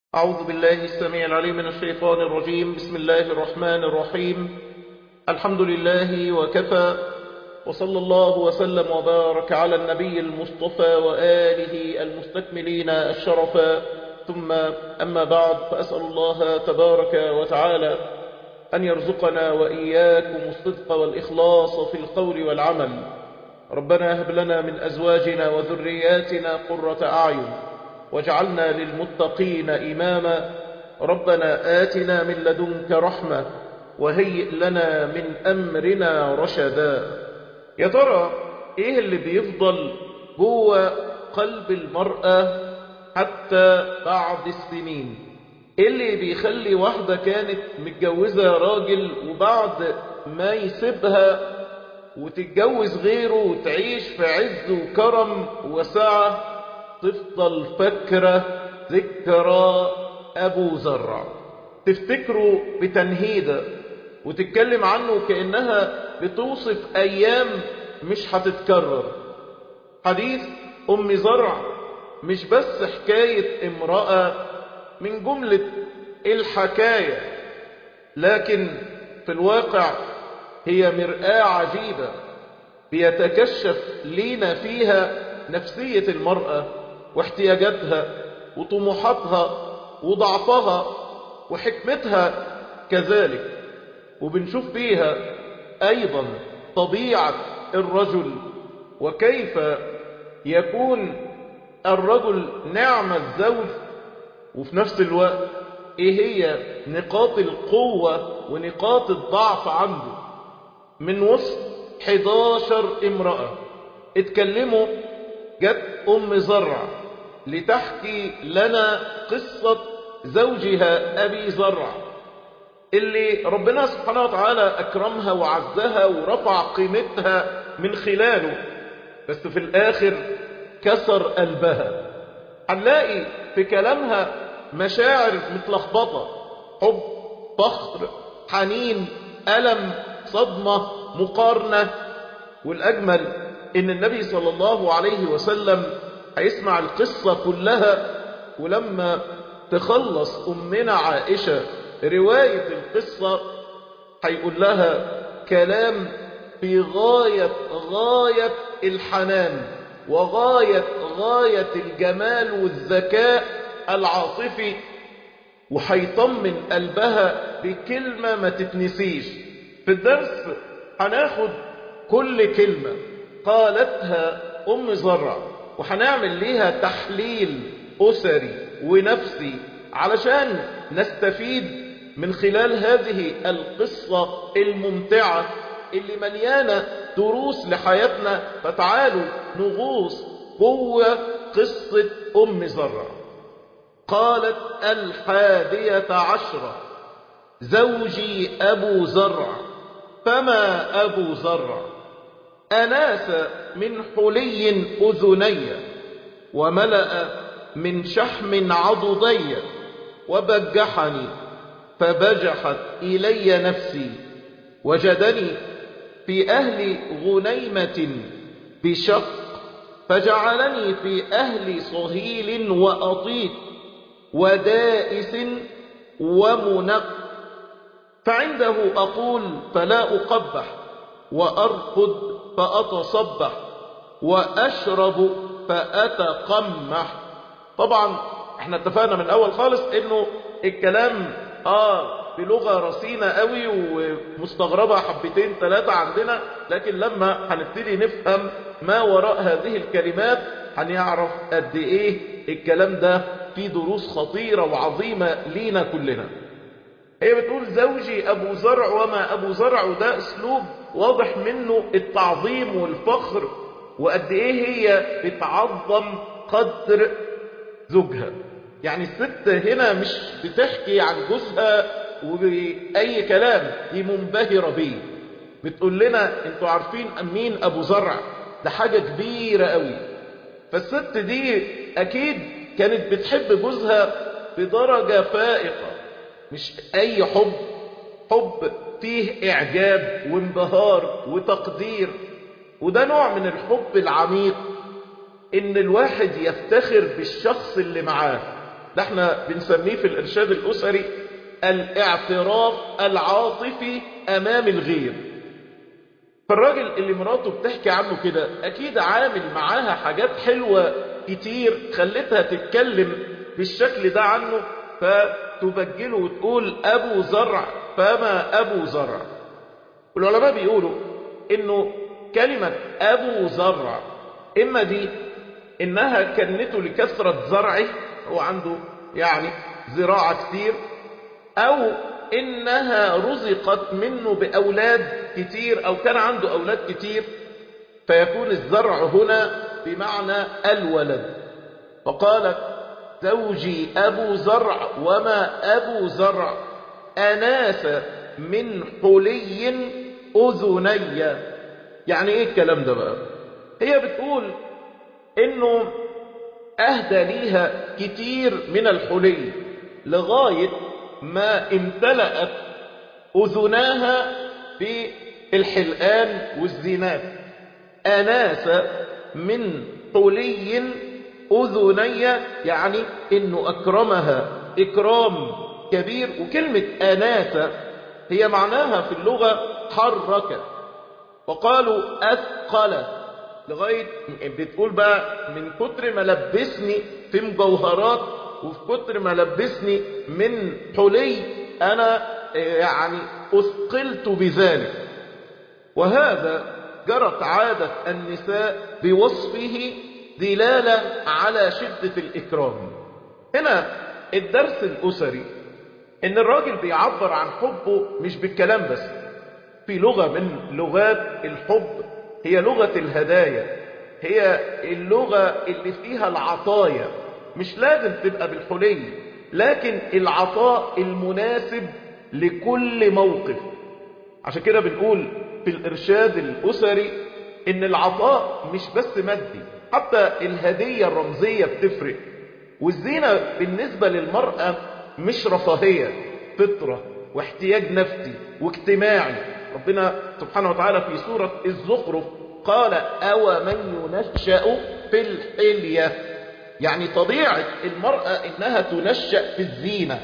أعوذ بالله السميع العليم من الشيطان الرجيم بسم الله الرحمن الرحيم الحمد لله وكفى وصلى الله وسلم وبارك على النبي المصطفى وآله المستكملين الشرفا ثم أما بعد فأسأل الله تبارك وتعالى أن يرزقنا وإياكم الصدق والإخلاص في القول والعمل ربنا هب لنا من أزواجنا وذرياتنا قرة أعين واجعلنا للمتقين إماما ربنا آتنا من لدنك رحمة وهيئ لنا من أمرنا رشدا يا ترى إيه اللي بيفضل جوه قلب المرأة حتى بعد السنين إيه اللي بيخلي واحدة كانت متجوزة راجل وبعد ما يسيبها وتتجوز غيره وتعيش في عز وكرم وسعة تفضل فكرة ذكرى أبو زرع تفتكره بتنهيدة وتتكلم عنه كأنها بتوصف أيام مش هتتكرر حديث أم زرع مش بس حكاية امرأة من جملة الحكاية لكن في الواقع هي مرآة عجيبة بيتكشف لينا فيها نفسية المرأة واحتياجاتها وطموحاتها وضعفها وحكمتها كذلك وبنشوف فيها أيضا طبيعة الرجل وكيف يكون الرجل نعم الزوج وفي نفس الوقت ايه هي نقاط القوة ونقاط الضعف عنده من وسط 11 امرأة اتكلموا جت ام زرع لتحكي لنا قصة زوجها ابي زرع اللي ربنا سبحانه وتعالى اكرمها وعزها ورفع قيمتها من خلاله بس في الاخر كسر قلبها هنلاقي في كلامها مشاعر متلخبطة حب فخر حنين ألم صدمة مقارنة والأجمل إن النبي صلى الله عليه وسلم هيسمع القصة كلها ولما تخلص أمنا عائشة رواية القصة هيقول لها كلام في غاية غاية الحنان وغاية غاية الجمال والذكاء العاطفي وهيطمن قلبها بكلمة ما تتنسيش في الدرس هناخد كل كلمة قالتها أم زرع وهنعمل ليها تحليل أسري ونفسي علشان نستفيد من خلال هذه القصة الممتعة اللي مليانة دروس لحياتنا فتعالوا نغوص جوه قصة أم زرع قالت الحادية عشرة زوجي أبو زرع فما أبو زرع أناس من حلي أذني وملأ من شحم عضدي وبجحني فبجحت إلي نفسي وجدني في أهل غنيمة بشق فجعلني في أهل صهيل وأطيق ودائس ومنق فعنده أقول فلا أقبح وأرقد فأتصبح وأشرب فأتقمح طبعا احنا اتفقنا من الأول خالص انه الكلام اه بلغة رصينة قوي ومستغربة حبتين ثلاثة عندنا لكن لما هنبتدي نفهم ما وراء هذه الكلمات هنعرف قد ايه الكلام ده فيه دروس خطيرة وعظيمة لينا كلنا هي بتقول زوجي أبو زرع وما أبو زرع وده أسلوب واضح منه التعظيم والفخر وقد إيه هي بتعظم قدر زوجها يعني الست هنا مش بتحكي عن جوزها وبأي كلام دي منبهرة بيه بتقول لنا انتوا عارفين مين أبو زرع ده حاجة كبيرة قوي فالست دي أكيد كانت بتحب جوزها بدرجة فائقة مش أي حب حب فيه إعجاب وانبهار وتقدير وده نوع من الحب العميق إن الواحد يفتخر بالشخص اللي معاه ده احنا بنسميه في الإرشاد الأسري الاعتراف العاطفي أمام الغير فالراجل اللي مراته بتحكي عنه كده أكيد عامل معاها حاجات حلوة كتير خلتها تتكلم بالشكل ده عنه فتبجله وتقول أبو زرع فما أبو زرع والعلماء بيقولوا إنه كلمة أبو زرع إما دي إنها كنته لكثرة زرعه هو عنده يعني زراعة كتير أو إنها رزقت منه بأولاد كتير أو كان عنده أولاد كتير فيكون الزرع هنا بمعنى الولد فقالت زوجي أبو زرع وما أبو زرع أناس من حلي أذني يعني إيه الكلام ده بقى هي بتقول إنه أهدى ليها كتير من الحلي لغاية ما امتلأت أذناها بالحلقان والزينات أناس من حلي أذني يعني إنه أكرمها إكرام كبير وكلمة أناس هي معناها في اللغة حرك وقالوا أثقل لغاية بتقول بقى من كتر ما لبسني في مجوهرات وفي كتر ما لبسني من حلي أنا يعني أثقلت بذلك وهذا جرت عادة النساء بوصفه دلالة على شدة الإكرام هنا الدرس الأسري إن الراجل بيعبر عن حبه مش بالكلام بس في لغة من لغات الحب هي لغة الهدايا هي اللغة اللي فيها العطايا مش لازم تبقى بالحلي لكن العطاء المناسب لكل موقف عشان كده بنقول في الإرشاد الأسري إن العطاء مش بس مادي حتى الهدية الرمزية بتفرق والزينة بالنسبة للمرأة مش رفاهية فطرة واحتياج نفسي واجتماعي ربنا سبحانه وتعالى في سورة الزخرف قال أو من ينشأ في الحلية يعني طبيعة المرأة إنها تنشأ في الزينة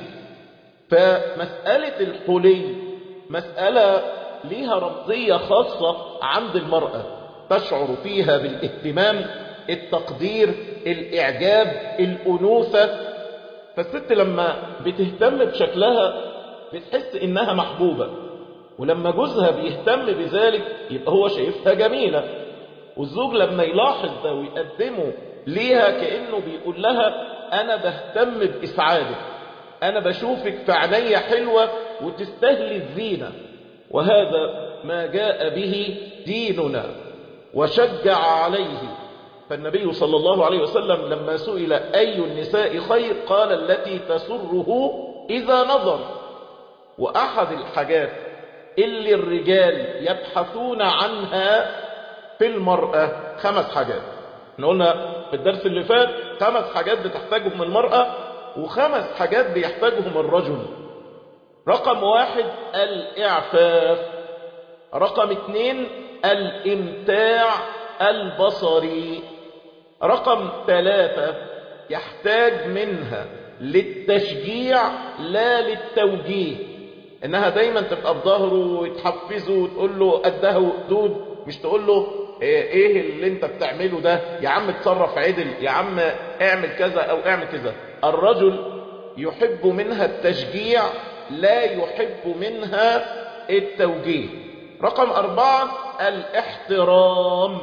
فمسألة الحلي مسألة ليها رمزية خاصة عند المرأة تشعر فيها بالاهتمام التقدير الإعجاب الأنوثة فالست لما بتهتم بشكلها بتحس إنها محبوبة ولما جوزها بيهتم بذلك يبقى هو شايفها جميلة والزوج لما يلاحظ ده ويقدمه ليها كأنه بيقول لها أنا بهتم بإسعادك أنا بشوفك في عينيا حلوة وتستهلي الزينة وهذا ما جاء به ديننا وشجع عليه فالنبي صلى الله عليه وسلم لما سئل أي النساء خير قال التي تسره إذا نظر وأحد الحاجات اللي الرجال يبحثون عنها في المرأة خمس حاجات احنا قلنا في الدرس اللي فات خمس حاجات بتحتاجهم المرأة وخمس حاجات بيحتاجهم الرجل رقم واحد الإعفاف رقم اتنين الإمتاع البصري رقم ثلاثة يحتاج منها للتشجيع لا للتوجيه انها دايما تبقى في ظهره وتحفزه وتقول له قدها وقدود مش تقول له ايه اللي انت بتعمله ده يا عم اتصرف عدل يا عم اعمل كذا او اعمل كذا الرجل يحب منها التشجيع لا يحب منها التوجيه رقم أربعة الاحترام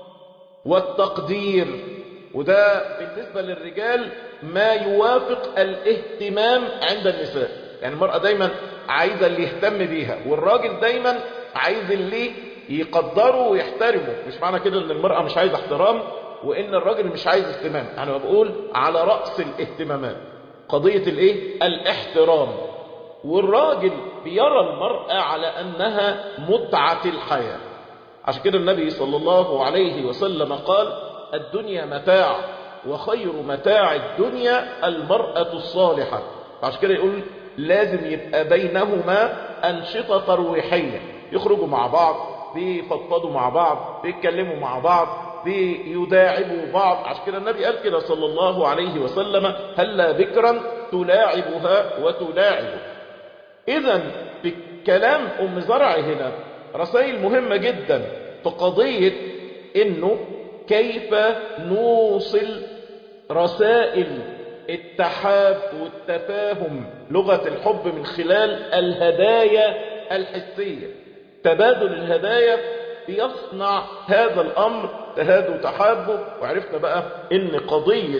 والتقدير وده بالنسبة للرجال ما يوافق الاهتمام عند النساء يعني المرأة دايما عايزة اللي يهتم بيها والراجل دايما عايز اللي يقدره ويحترمه مش معنى كده ان المرأة مش عايزة احترام وان الراجل مش عايز اهتمام انا بقول على رأس الاهتمامات قضية الايه الاحترام والراجل بيرى المرأة على انها متعة الحياة عشان كده النبي صلى الله عليه وسلم قال الدنيا متاع وخير متاع الدنيا المرأة الصالحة عشان كده يقول لازم يبقى بينهما أنشطة ترويحية يخرجوا مع بعض بيفضفضوا مع بعض بيتكلموا مع بعض بيداعبوا بعض عشان كده النبي قال كده صلى الله عليه وسلم هلا بكرا تلاعبها وتلاعبه إذا في كلام أم زرع هنا رسائل مهمة جدا في قضية إنه كيف نوصل رسائل التحاب والتفاهم لغة الحب من خلال الهدايا الحسية تبادل الهدايا بيصنع هذا الأمر تهاد وتحابه وعرفنا بقى إن قضية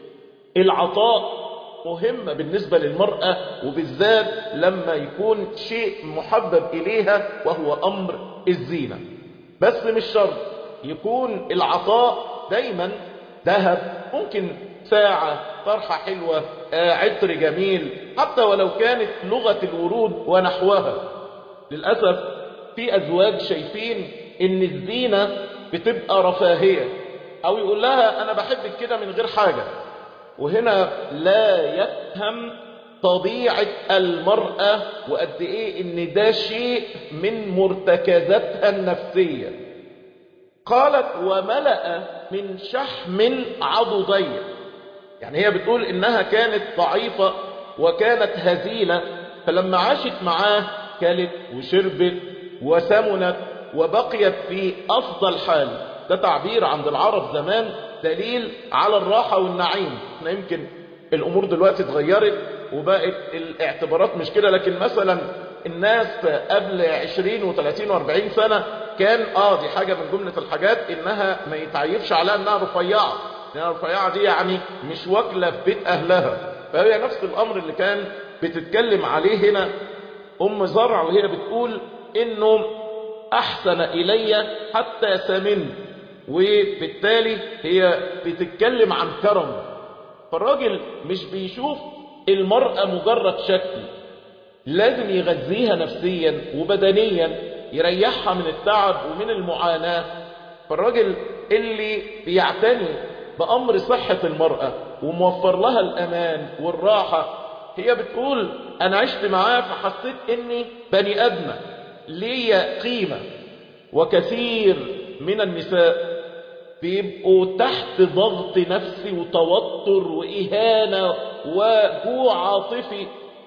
العطاء مهمة بالنسبة للمرأة وبالذات لما يكون شيء محبب إليها وهو أمر الزينة بس مش شرط يكون العطاء دايما ذهب ممكن ساعة طرحة حلوة آه، عطر جميل حتى ولو كانت لغة الورود ونحوها للأسف في أزواج شايفين إن الزينة بتبقى رفاهية أو يقول لها أنا بحبك كده من غير حاجة وهنا لا يفهم طبيعة المرأة وقد إيه إن ده شيء من مرتكزاتها النفسية قالت وملأ من شحم عضدي يعني هي بتقول إنها كانت ضعيفة وكانت هزيلة فلما عاشت معاه كلت وشربت وسمنت وبقيت في أفضل حال ده تعبير عند العرب زمان دليل على الراحة والنعيم احنا يمكن الأمور دلوقتي اتغيرت وبقت الاعتبارات مش كده لكن مثلا الناس قبل 20 و30 و40 سنة كان اه دي حاجة من جملة الحاجات انها ما يتعيبش عليها انها رفيعة لانها رفيعة دي يعني مش واكلة في بيت اهلها فهي نفس الامر اللي كان بتتكلم عليه هنا ام زرع وهي بتقول انه احسن الي حتى سمنت وبالتالي هي بتتكلم عن كرم فالراجل مش بيشوف المرأة مجرد شكل لازم يغذيها نفسيا وبدنيا يريحها من التعب ومن المعاناة فالراجل اللي بيعتني بأمر صحة المرأة وموفر لها الأمان والراحة هي بتقول أنا عشت معاه فحسيت إني بني أدمة ليا قيمة وكثير من النساء بيبقوا تحت ضغط نفسي وتوتر وإهانة وجوع عاطفي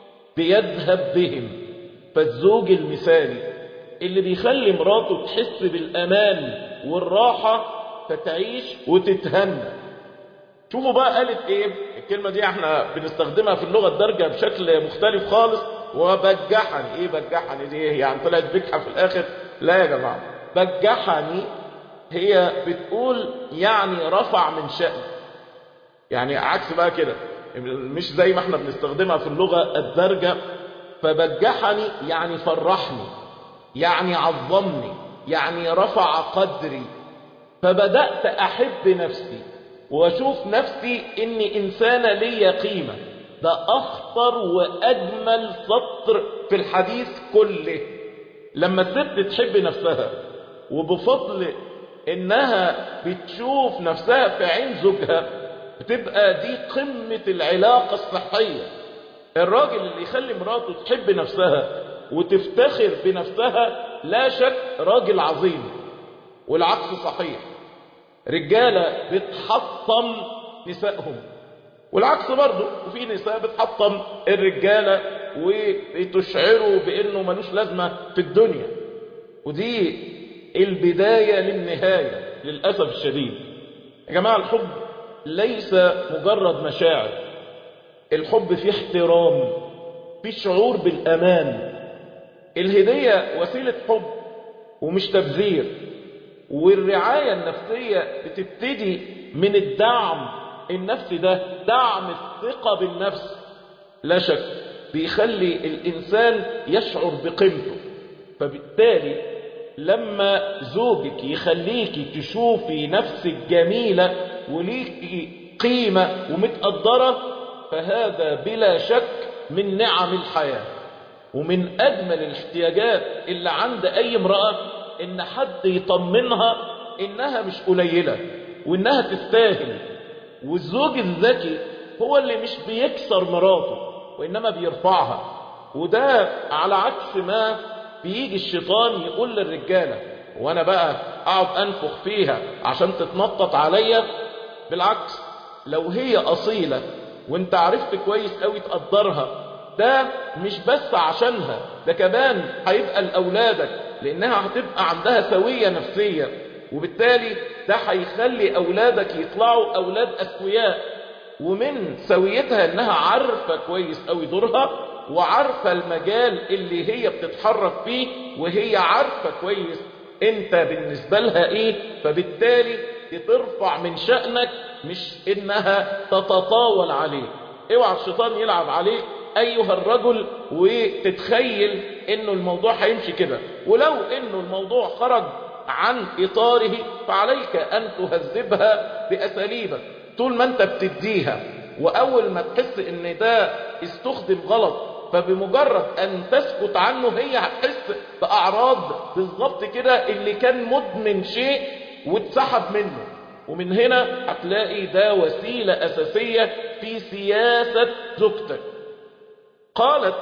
بيذهب بهم فالزوج المثالي اللي بيخلي مراته تحس بالأمان والراحة فتعيش وتتهنى شوفوا بقى قالت ايه الكلمة دي احنا بنستخدمها في اللغة الدارجة بشكل مختلف خالص وبجحني ايه بجحني دي ايه يعني طلعت بجحة في الاخر لا يا جماعة بجحني هي بتقول يعني رفع من شأن يعني عكس بقى كده مش زي ما احنا بنستخدمها في اللغة الدارجة فبجحني يعني فرحني يعني عظمني يعني رفع قدري فبدأت أحب نفسي وأشوف نفسي إني إنسانة ليا قيمة ده أخطر وأجمل سطر في الحديث كله لما الست تحب نفسها وبفضل إنها بتشوف نفسها في عين زوجها بتبقى دي قمة العلاقة الصحية الراجل اللي يخلي مراته تحب نفسها وتفتخر بنفسها لا شك راجل عظيم والعكس صحيح رجالة بتحطم نسائهم والعكس برضه وفي نساء بتحطم الرجالة وتشعروا بانه ملوش لازمة في الدنيا ودي البداية للنهاية للأسف الشديد يا جماعة الحب ليس مجرد مشاعر الحب فيه احترام فيه شعور بالأمان الهدية وسيلة حب ومش تبذير والرعاية النفسية بتبتدي من الدعم النفسي ده دعم الثقة بالنفس لا شك بيخلي الإنسان يشعر بقيمته فبالتالي لما زوجك يخليكي تشوفي نفسك جميلة وليكي قيمة ومتقدرة فهذا بلا شك من نعم الحياة ومن أجمل الاحتياجات اللي عند أي امرأة إن حد يطمنها إنها مش قليلة وإنها تستاهل والزوج الذكي هو اللي مش بيكسر مراته وإنما بيرفعها وده على عكس ما بيجي الشيطان يقول للرجالة وأنا بقى اقعد انفخ فيها عشان تتنطط عليا بالعكس لو هي اصيلة وانت عرفت كويس قوي تقدرها ده مش بس عشانها ده كمان هيبقى لأولادك لأنها هتبقى عندها سوية نفسية وبالتالي ده هيخلي أولادك يطلعوا أولاد أسوياء ومن سويتها إنها عارفة كويس قوي دورها وعارفة المجال اللي هي بتتحرك فيه وهي عارفة كويس انت بالنسبة لها ايه فبالتالي ترفع من شأنك مش انها تتطاول عليك اوعى الشيطان يلعب عليك ايها الرجل وتتخيل انه الموضوع هيمشي كده ولو انه الموضوع خرج عن اطاره فعليك ان تهذبها باساليبك طول ما انت بتديها واول ما تحس ان ده استخدم غلط فبمجرد ان تسكت عنه هي هتحس باعراض بالظبط كده اللي كان مدمن شيء واتسحب منه ومن هنا هتلاقي ده وسيلة أساسية في سياسة زوجتك قالت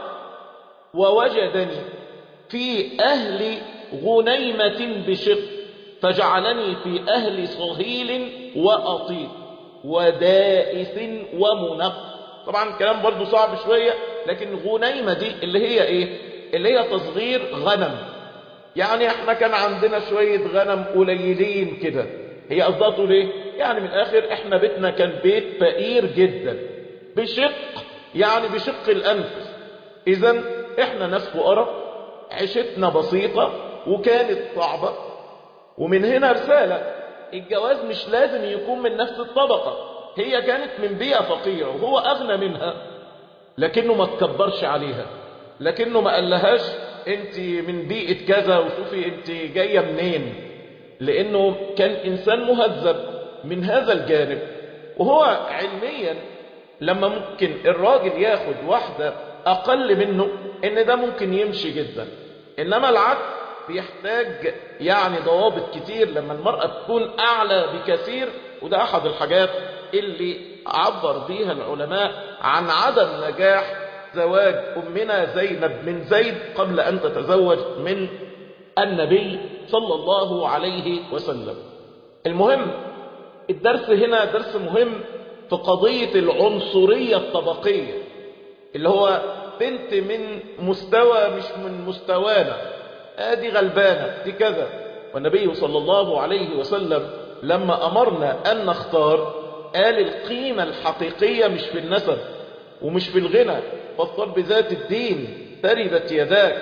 ووجدني في أهل غنيمة بشق فجعلني في أهل صهيل وأطيق ودائس ومنق طبعا الكلام برضو صعب شوية لكن غنيمة دي اللي هي ايه اللي هي تصغير غنم يعني احنا كان عندنا شوية غنم قليلين كده هي قصدها تقول ايه يعني من الاخر احنا بيتنا كان بيت فقير جدا بشق يعني بشق الانفس اذا احنا ناس فقراء عيشتنا بسيطة وكانت صعبة ومن هنا رسالة الجواز مش لازم يكون من نفس الطبقة هي كانت من بيئة فقيرة وهو أغنى منها لكنه ما تكبرش عليها لكنه ما قالهاش انت من بيئة كذا وشوفي انت جاية منين لانه كان انسان مهذب من هذا الجانب وهو علميا لما ممكن الراجل ياخد واحدة اقل منه ان ده ممكن يمشي جدا انما العكس بيحتاج يعني ضوابط كتير لما المرأة تكون اعلى بكثير وده احد الحاجات اللي عبر بيها العلماء عن عدم نجاح زواج أمنا زينب من زيد قبل أن تتزوج من النبي صلى الله عليه وسلم المهم الدرس هنا درس مهم في قضية العنصرية الطبقية اللي هو بنت من مستوى مش من مستوانا ادي غلبانة دي كذا والنبي صلى الله عليه وسلم لما أمرنا أن نختار قال القيمة الحقيقية مش في النسب ومش في الغنى فاضطر بذات الدين تربت يداك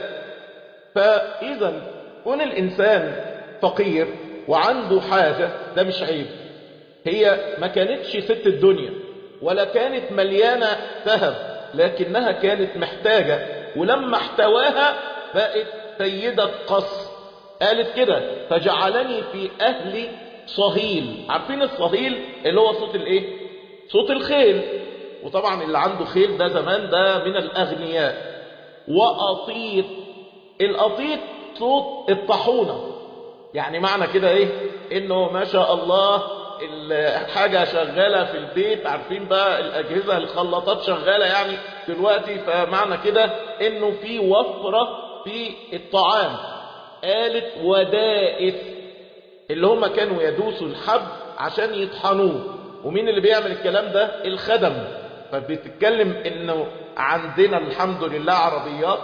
فإذا كون الإنسان فقير وعنده حاجة ده مش عيب هي ما كانتش ست الدنيا ولا كانت مليانة ذهب لكنها كانت محتاجة ولما احتواها بقت سيدة قصر قالت كده فجعلني في أهل صهيل عارفين الصهيل اللي هو صوت الايه صوت الخيل وطبعا اللي عنده خيل ده زمان ده من الأغنياء وأطيط الأطيط صوت الطاحونة يعني معنى كده ايه انه ما شاء الله الحاجة شغالة في البيت عارفين بقى الأجهزة الخلاطات شغالة يعني دلوقتي فمعنى كده انه في وفرة في الطعام قالت ودائس اللي هم كانوا يدوسوا الحب عشان يطحنوه ومين اللي بيعمل الكلام ده الخدم فبتتكلم انه عندنا الحمد لله عربيات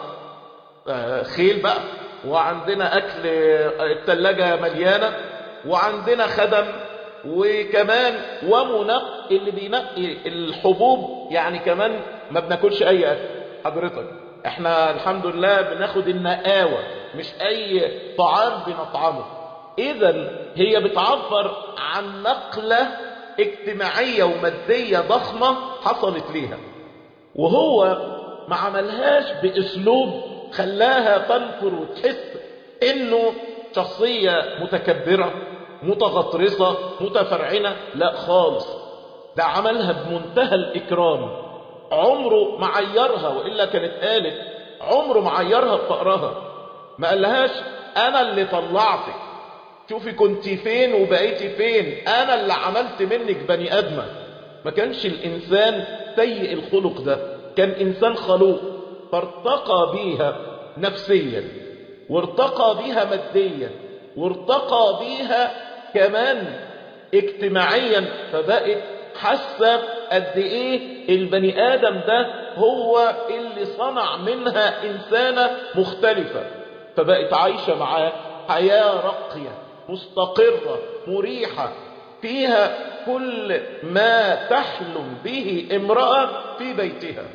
خيل بقى وعندنا اكل التلاجة مليانة وعندنا خدم وكمان ومنق اللي بينقي الحبوب يعني كمان ما بناكلش اي اكل حضرتك احنا الحمد لله بناخد النقاوة مش اي طعام بنطعمه اذا هي بتعبر عن نقلة اجتماعية ومادية ضخمة حصلت ليها وهو ما عملهاش باسلوب خلاها تنفر وتحس انه شخصية متكبرة متغطرسة متفرعنة لا خالص ده عملها بمنتهى الإكرام عمره ما عيرها وإلا كانت قالت عمره ما عيرها بفقرها ما قالهاش أنا اللي طلعتك شوفي كنت فين وبقيتي فين أنا اللي عملت منك بني أدمة ما كانش الإنسان سيء الخلق ده كان إنسان خلوق فارتقى بيها نفسيا وارتقى بيها ماديا وارتقى بيها كمان اجتماعيا فبقت حاسة قد ايه البني ادم ده هو اللي صنع منها انسانة مختلفة فبقت عايشة معاه حياة راقية مستقرة مريحة فيها كل ما تحلم به امرأة في بيتها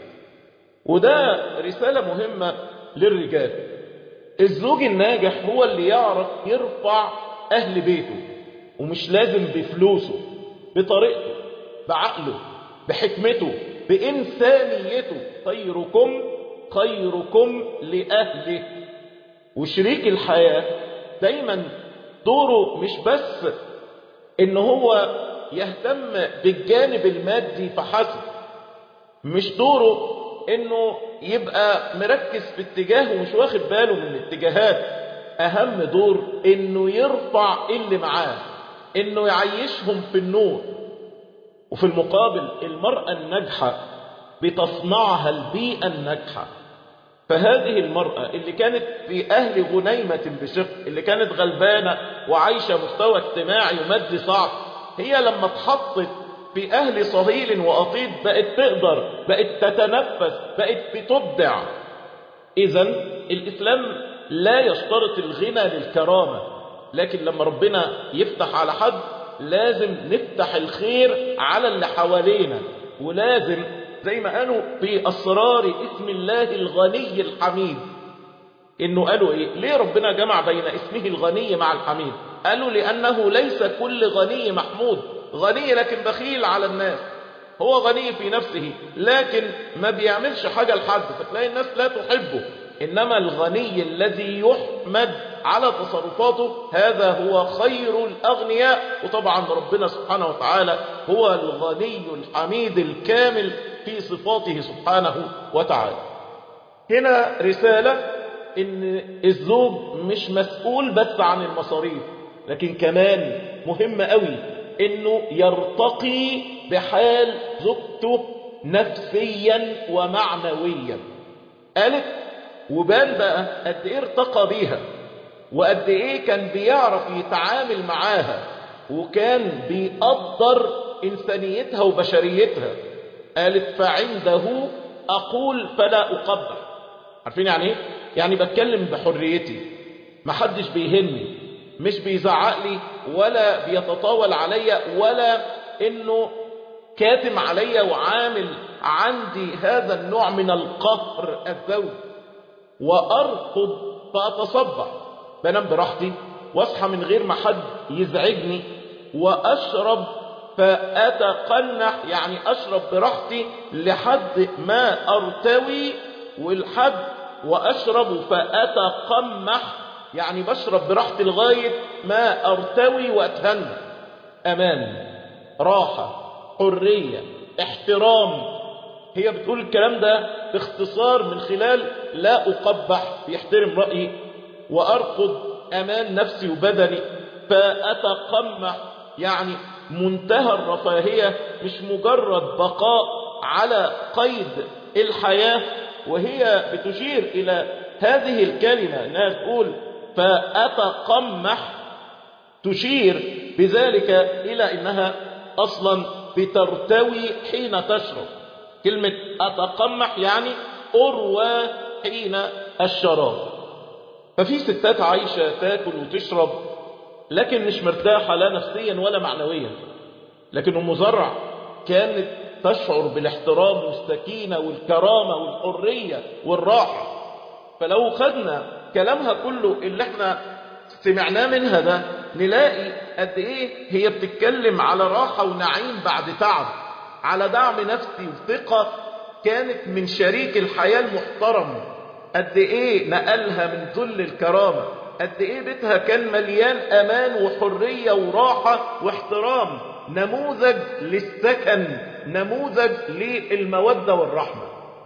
وده رسالة مهمة للرجال الزوج الناجح هو اللي يعرف يرفع أهل بيته ومش لازم بفلوسه بطريقته بعقله بحكمته بإنسانيته خيركم خيركم لأهله وشريك الحياة دايما دوره مش بس ان هو يهتم بالجانب المادي فحسب مش دوره انه يبقى مركز في اتجاه ومش واخد باله من الاتجاهات اهم دور انه يرفع اللي معاه انه يعيشهم في النور وفي المقابل المرأة الناجحة بتصنعها البيئة الناجحة فهذه المرأة اللي كانت في أهل غنيمة بشق اللي كانت غلبانة وعايشة مستوى اجتماعي ومادي صعب هي لما اتحطت في أهل صهيل وأطيب بقت تقدر بقت تتنفس بقت بتبدع إذا الإسلام لا يشترط الغنى للكرامة لكن لما ربنا يفتح على حد لازم نفتح الخير على اللي حوالينا ولازم زي ما قالوا في أسرار اسم الله الغني الحميد إنه قالوا إيه ليه ربنا جمع بين اسمه الغني مع الحميد قالوا لأنه ليس كل غني محمود غني لكن بخيل على الناس هو غني في نفسه لكن ما بيعملش حاجة لحد فتلاقي الناس لا تحبه إنما الغني الذي يحمد على تصرفاته هذا هو خير الأغنياء وطبعا ربنا سبحانه وتعالى هو الغني الحميد الكامل في صفاته سبحانه وتعالى هنا رسالة إن الزوج مش مسؤول بس عن المصاريف لكن كمان مهم قوي إنه يرتقي بحال زوجته نفسيا ومعنويا قالت وبان بقى قد ايه ارتقى بيها وقد ايه كان بيعرف يتعامل معاها وكان بيقدر انسانيتها وبشريتها قالت فعنده اقول فلا اقبح عارفين يعني ايه يعني بتكلم بحريتي محدش بيهني مش بيزعق لي ولا بيتطاول عليا ولا انه كاتم عليا وعامل عندي هذا النوع من القهر الزوج وارقد فاتصبح بنام براحتي واصحى من غير ما حد يزعجني واشرب فاتقنح يعني اشرب براحتي لحد ما ارتوي والحد واشرب فاتقمح يعني بشرب براحتي لغايه ما ارتوي واتهنى امان راحه حريه احترام هي بتقول الكلام ده باختصار من خلال لا أقبح يحترم رأيي وأرقد أمان نفسي وبدني فأتقمح يعني منتهى الرفاهية مش مجرد بقاء على قيد الحياة وهي بتشير إلى هذه الكلمة أنها تقول فأتقمح تشير بذلك إلى أنها أصلا بترتوي حين تشرب كلمة أتقمح يعني أروى حين الشراب ففي ستات عايشة تاكل وتشرب لكن مش مرتاحة لا نفسيا ولا معنويا لكن أم زرع كانت تشعر بالاحترام والسكينة والكرامة والحرية والراحة فلو خدنا كلامها كله اللي احنا سمعناه منها ده نلاقي قد ايه هي بتتكلم على راحة ونعيم بعد تعب على دعم نفسي وثقة كانت من شريك الحياة المحترم قد ايه نقلها من ذل الكرامة قد ايه بيتها كان مليان امان وحرية وراحة واحترام نموذج للسكن نموذج للمودة والرحمة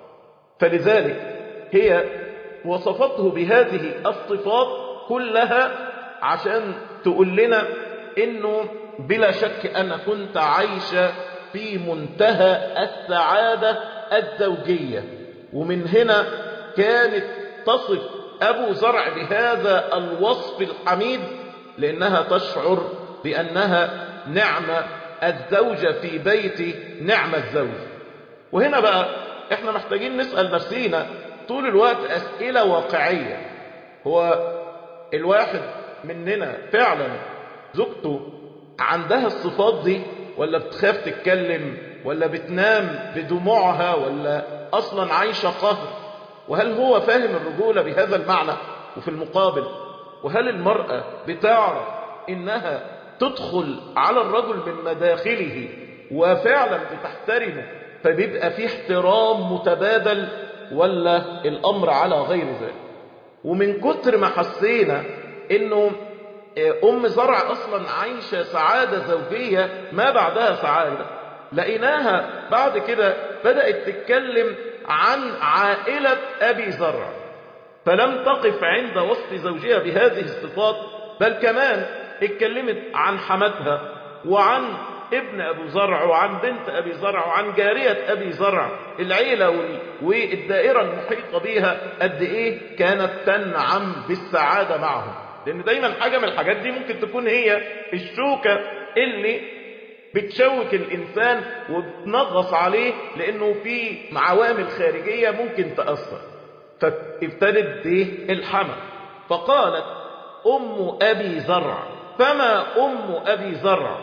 فلذلك هي وصفته بهذه الصفات كلها عشان تقول لنا انه بلا شك انا كنت عايشة في منتهى السعادة الزوجية ومن هنا كانت تصف أبو زرع بهذا الوصف الحميد لأنها تشعر بأنها نعمة الزوجة في بيت نعم الزوج وهنا بقى احنا محتاجين نسأل نفسينا طول الوقت أسئلة واقعية هو الواحد مننا فعلا زوجته عندها الصفات دي ولا بتخاف تتكلم ولا بتنام بدموعها ولا أصلا عايشة قهر وهل هو فاهم الرجولة بهذا المعنى وفي المقابل وهل المرأة بتعرف إنها تدخل على الرجل من مداخله وفعلا بتحترمه فبيبقى في احترام متبادل ولا الأمر على غير ذلك ومن كتر ما حسينا انه ام زرع اصلا عايشة سعادة زوجية ما بعدها سعادة لقيناها بعد كده بدأت تتكلم عن عائلة ابي زرع فلم تقف عند وصف زوجها بهذه الصفات بل كمان اتكلمت عن حماتها وعن ابن أبو زرع وعن بنت أبي زرع وعن جارية أبي زرع العيلة والدائرة المحيطة بيها قد إيه كانت تنعم بالسعادة معهم لأن دايما حاجة من الحاجات دي ممكن تكون هي الشوكة اللي بتشوك الإنسان وبتنغص عليه لأنه في عوامل خارجية ممكن تأثر فابتدت به الحمى فقالت أم أبي زرع فما أم أبي زرع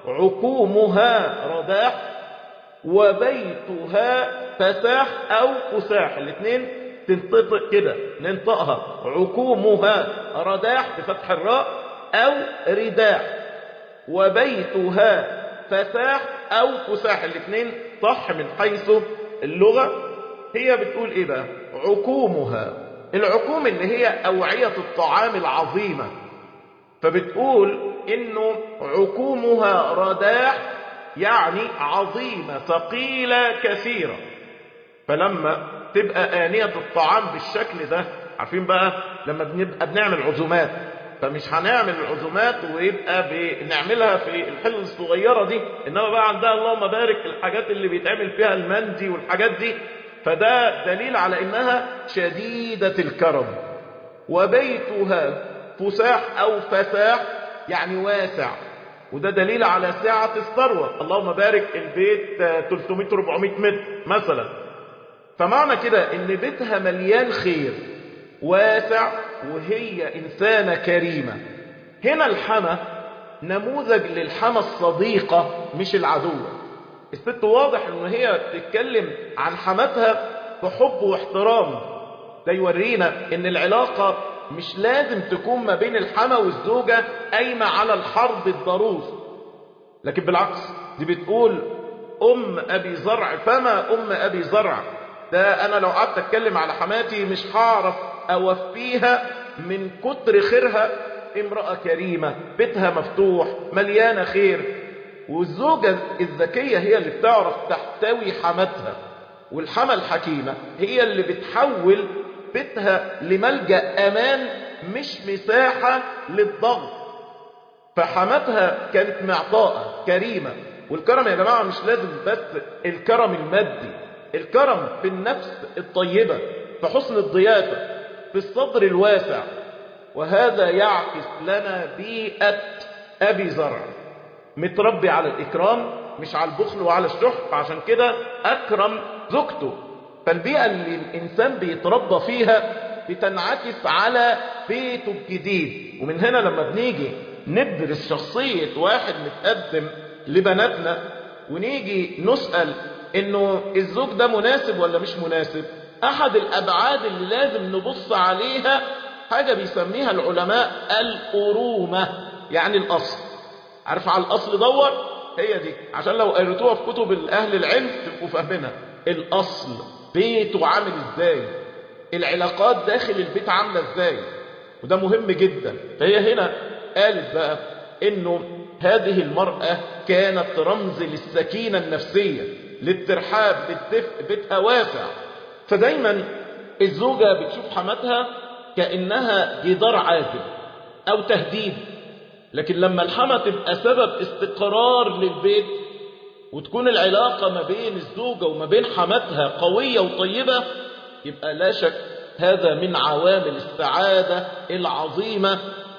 عكومها رداح وبيتها فساح أو فساح الاثنين تنطق كده ننطقها عكومها رداح بفتح الراء أو رداح وبيتها فساح أو فساح الاثنين صح من حيث اللغة هي بتقول إيه بقى عكومها العكوم اللي هي أوعية الطعام العظيمة فبتقول إنه عكومها رداح يعني عظيمة ثقيلة كثيرة فلما تبقى آنية الطعام بالشكل ده عارفين بقى لما بنبقى بنعمل عزومات فمش هنعمل العزومات ويبقى بنعملها في الحل الصغيرة دي إنما بقى عندها اللهم بارك الحاجات اللي بيتعمل فيها المندي والحاجات دي فده دليل على إنها شديدة الكرم وبيتها فساح أو فساح يعني واسع وده دليل على سعة الثروة اللهم بارك البيت 300-400 متر مثلا فمعنى كده ان بيتها مليان خير واسع وهي إنسانة كريمة هنا الحمى نموذج للحمى الصديقة مش العدوة الست واضح ان هي بتتكلم عن حماتها بحب واحترام ده يورينا ان العلاقة مش لازم تكون ما بين الحما والزوجة قايمة على الحرب الضروس لكن بالعكس دي بتقول أم أبي زرع فما أم أبي زرع ده أنا لو قعدت أتكلم على حماتي مش هعرف أوفيها من كتر خيرها امرأة كريمة بيتها مفتوح مليانة خير والزوجة الذكية هي اللي بتعرف تحتوي حماتها والحما الحكيمة هي اللي بتحول بيتها لملجأ أمان مش مساحة للضغط فحماتها كانت معطاءة كريمة والكرم يا جماعة مش لازم بس الكرم المادي الكرم في النفس الطيبة في حسن الضيافة في الصدر الواسع وهذا يعكس لنا بيئة أبي زرع متربي على الإكرام مش على البخل وعلى الشح فعشان كده أكرم زوجته فالبيئة اللي الإنسان بيتربى فيها بتنعكس على بيته الجديد ومن هنا لما بنيجي ندرس شخصية واحد متقدم لبناتنا ونيجي نسأل انه الزوج ده مناسب ولا مش مناسب احد الابعاد اللي لازم نبص عليها حاجة بيسميها العلماء الأرومة يعني الأصل عارف على الأصل دور هي دي عشان لو قريتوها في كتب أهل العلم تبقوا فاهمينها الأصل بيته عامل ازاي العلاقات داخل البيت عاملة ازاي وده مهم جدا فهي هنا قالت بقى انه هذه المرأة كانت رمز للسكينة النفسية للترحاب للدفء بيتها واسع فدايما الزوجة بتشوف حماتها كأنها جدار عازل أو تهديد لكن لما الحما تبقى سبب استقرار للبيت وتكون العلاقة ما بين الزوجة وما بين حماتها قوية وطيبة يبقى لا شك هذا من عوامل السعادة العظيمة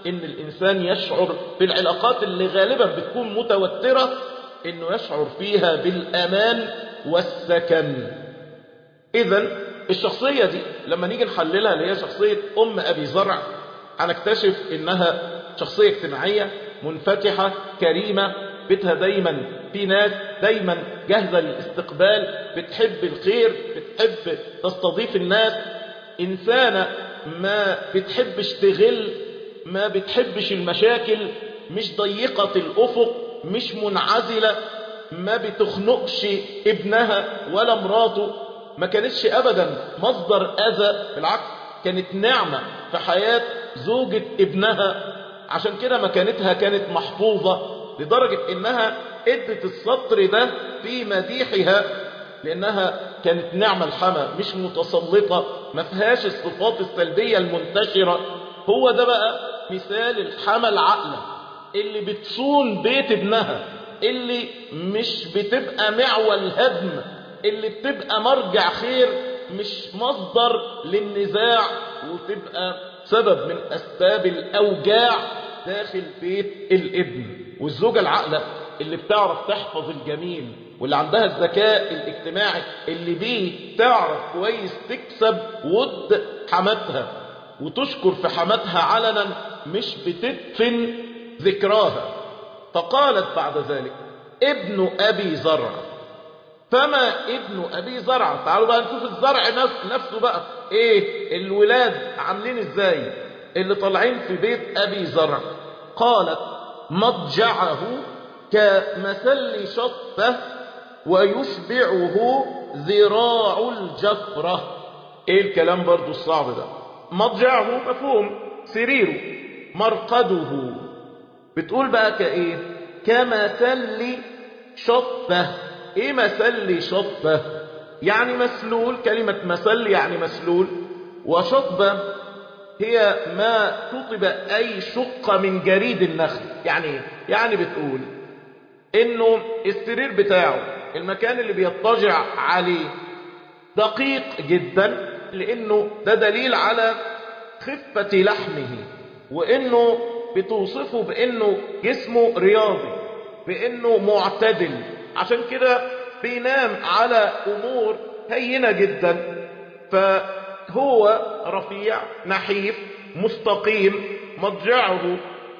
ان الانسان يشعر في العلاقات اللي غالبا بتكون متوترة انه يشعر فيها بالامان والسكن اذا الشخصية دي لما نيجي نحللها اللي هي شخصية ام ابي زرع هنكتشف انها شخصية اجتماعية منفتحة كريمة بيتها دايما في ناس دايما جاهزة للاستقبال بتحب الخير بتحب تستضيف الناس إنسانة ما بتحبش تغل ما بتحبش المشاكل مش ضيقة الأفق مش منعزلة ما بتخنقش ابنها ولا مراته ما كانتش أبدا مصدر أذى بالعكس كانت نعمة في حياة زوجة ابنها عشان كده مكانتها كانت محفوظة لدرجة انها ادت السطر ده في مديحها لانها كانت نعمة الحمى مش متسلطة ما فيهاش الصفات السلبية المنتشرة هو ده بقى مثال الحمى العقلة اللي بتصون بيت ابنها اللي مش بتبقى معول هدم اللي بتبقى مرجع خير مش مصدر للنزاع وتبقى سبب من أسباب الأوجاع داخل بيت الابن والزوجة العقلة اللي بتعرف تحفظ الجميل واللي عندها الذكاء الاجتماعي اللي بيه تعرف كويس تكسب ود حماتها وتشكر في حماتها علنا مش بتدفن ذكراها فقالت بعد ذلك ابن أبي زرع فما ابن أبي زرع تعالوا بقى نشوف الزرع نفسه بقى ايه الولاد عاملين ازاي اللي طالعين في بيت أبي زرع قالت مضجعه كمثل شطه ويشبعه ذراع الجفرة ايه الكلام برضو الصعب ده مضجعه مفهوم سريره مرقده بتقول بقى كايه كمثل شطه ايه مثل شطه يعني مسلول كلمة مسل يعني مسلول وشطبة هي ما تطب أي شقة من جريد النخل يعني ايه؟ يعني بتقول إنه السرير بتاعه المكان اللي بيضطجع عليه دقيق جدا لأنه ده دليل على خفة لحمه وإنه بتوصفه بإنه جسمه رياضي بإنه معتدل عشان كده بينام على أمور هينة جدا فهو رفيع نحيف مستقيم مضجعه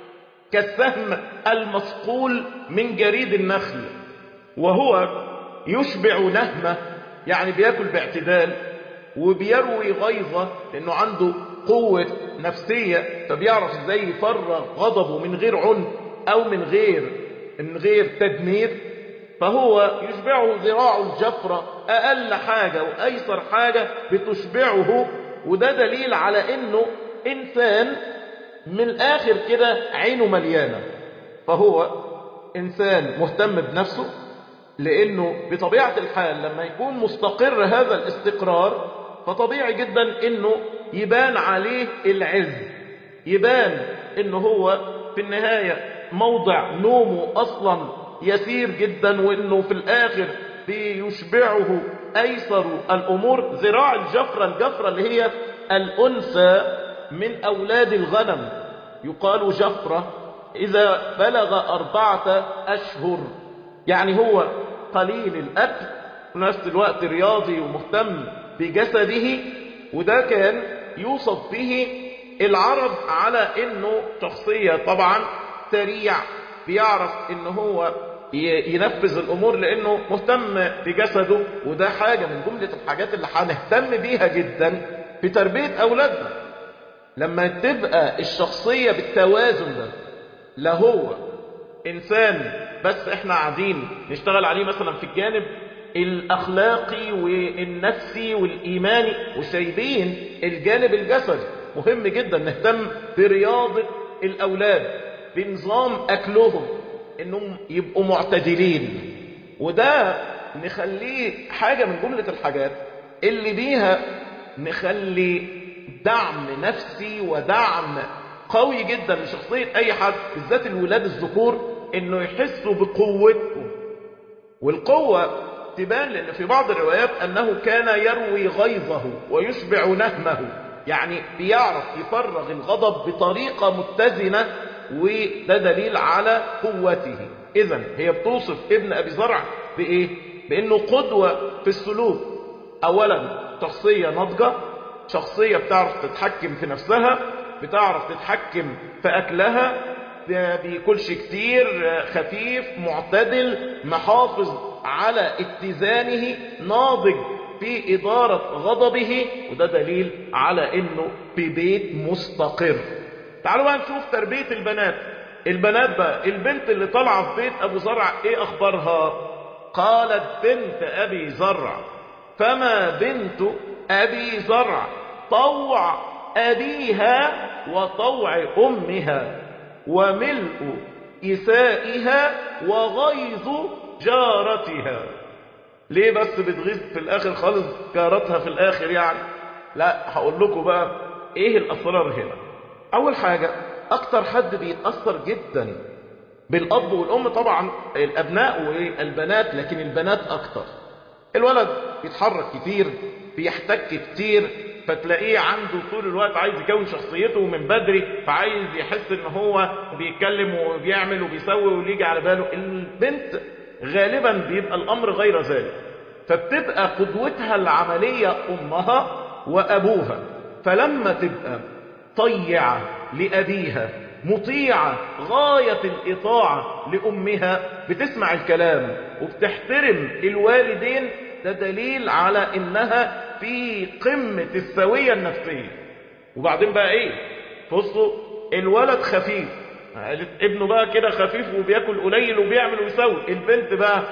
كالسهم المصقول من جريد النخل وهو يشبع نهمة يعني بياكل باعتدال وبيروي غيظة لأنه عنده قوة نفسية فبيعرف ازاي يفرغ غضبه من غير عنف أو من غير من غير تدمير فهو يشبعه ذراع الجفرة أقل حاجة وأيسر حاجة بتشبعه وده دليل على إنه إنسان من الآخر كده عينه مليانة فهو إنسان مهتم بنفسه لأنه بطبيعة الحال لما يكون مستقر هذا الاستقرار فطبيعي جدا إنه يبان عليه العز يبان إنه هو في النهاية موضع نومه أصلا يسير جدا وإنه في الآخر بيشبعه أيسر الأمور ذراع الجفرة الجفرة اللي هي الأنثى من أولاد الغنم يقال جفرة إذا بلغ أربعة أشهر يعني هو قليل الأكل في نفس الوقت رياضي ومهتم بجسده وده كان يوصف به العرب على انه شخصية طبعا سريع بيعرف ان هو ينفذ الامور لانه مهتم بجسده وده حاجة من جملة الحاجات اللي هنهتم بيها جدا في تربية اولادنا لما تبقى الشخصية بالتوازن ده لا هو انسان بس احنا قاعدين نشتغل عليه مثلا في الجانب الاخلاقي والنفسي والايماني وسايبين الجانب الجسدي مهم جدا نهتم برياضة الاولاد بنظام اكلهم انهم يبقوا معتدلين وده نخليه حاجة من جملة الحاجات اللي بيها نخلي دعم نفسي ودعم قوي جدا لشخصية اي حد بالذات الولاد الذكور انه يحسوا بقوتهم والقوة تبان لان في بعض الروايات انه كان يروي غيظه ويشبع نهمه يعني بيعرف يفرغ الغضب بطريقة متزنة وده دليل على قوته إذا هي بتوصف ابن أبي زرع بإيه؟ بأنه قدوة في السلوك أولا شخصية ناضجة شخصية بتعرف تتحكم في نفسها بتعرف تتحكم في أكلها بياكلش كتير خفيف معتدل محافظ على اتزانه ناضج في إدارة غضبه وده دليل على إنه في بيت مستقر تعالوا بقى نشوف تربية البنات البنات بقى البنت اللي طالعة في بيت أبو زرع إيه أخبارها قالت بنت أبي زرع فما بنت أبي زرع طوع أبيها وطوع أمها وملء إسائها وغيظ جارتها ليه بس بتغيظ في الآخر خالص جارتها في الآخر يعني لا هقول لكم بقى ايه الأسرار هنا أول حاجة أكتر حد بيتأثر جدا بالأب والأم طبعا الأبناء والبنات لكن البنات أكتر الولد بيتحرك كتير بيحتك كتير فتلاقيه عنده طول الوقت عايز يكون شخصيته من بدري فعايز يحس ان هو بيتكلم وبيعمل وبيسوي ويجي على باله البنت غالبا بيبقى الامر غير ذلك فبتبقى قدوتها العملية امها وابوها فلما تبقى طيعة لأبيها مطيعة غاية الإطاعة لأمها بتسمع الكلام وبتحترم الوالدين ده دليل على إنها في قمة السوية النفسية وبعدين بقى إيه بصوا الولد خفيف ابنه بقى كده خفيف وبياكل قليل وبيعمل ويسوي البنت بقى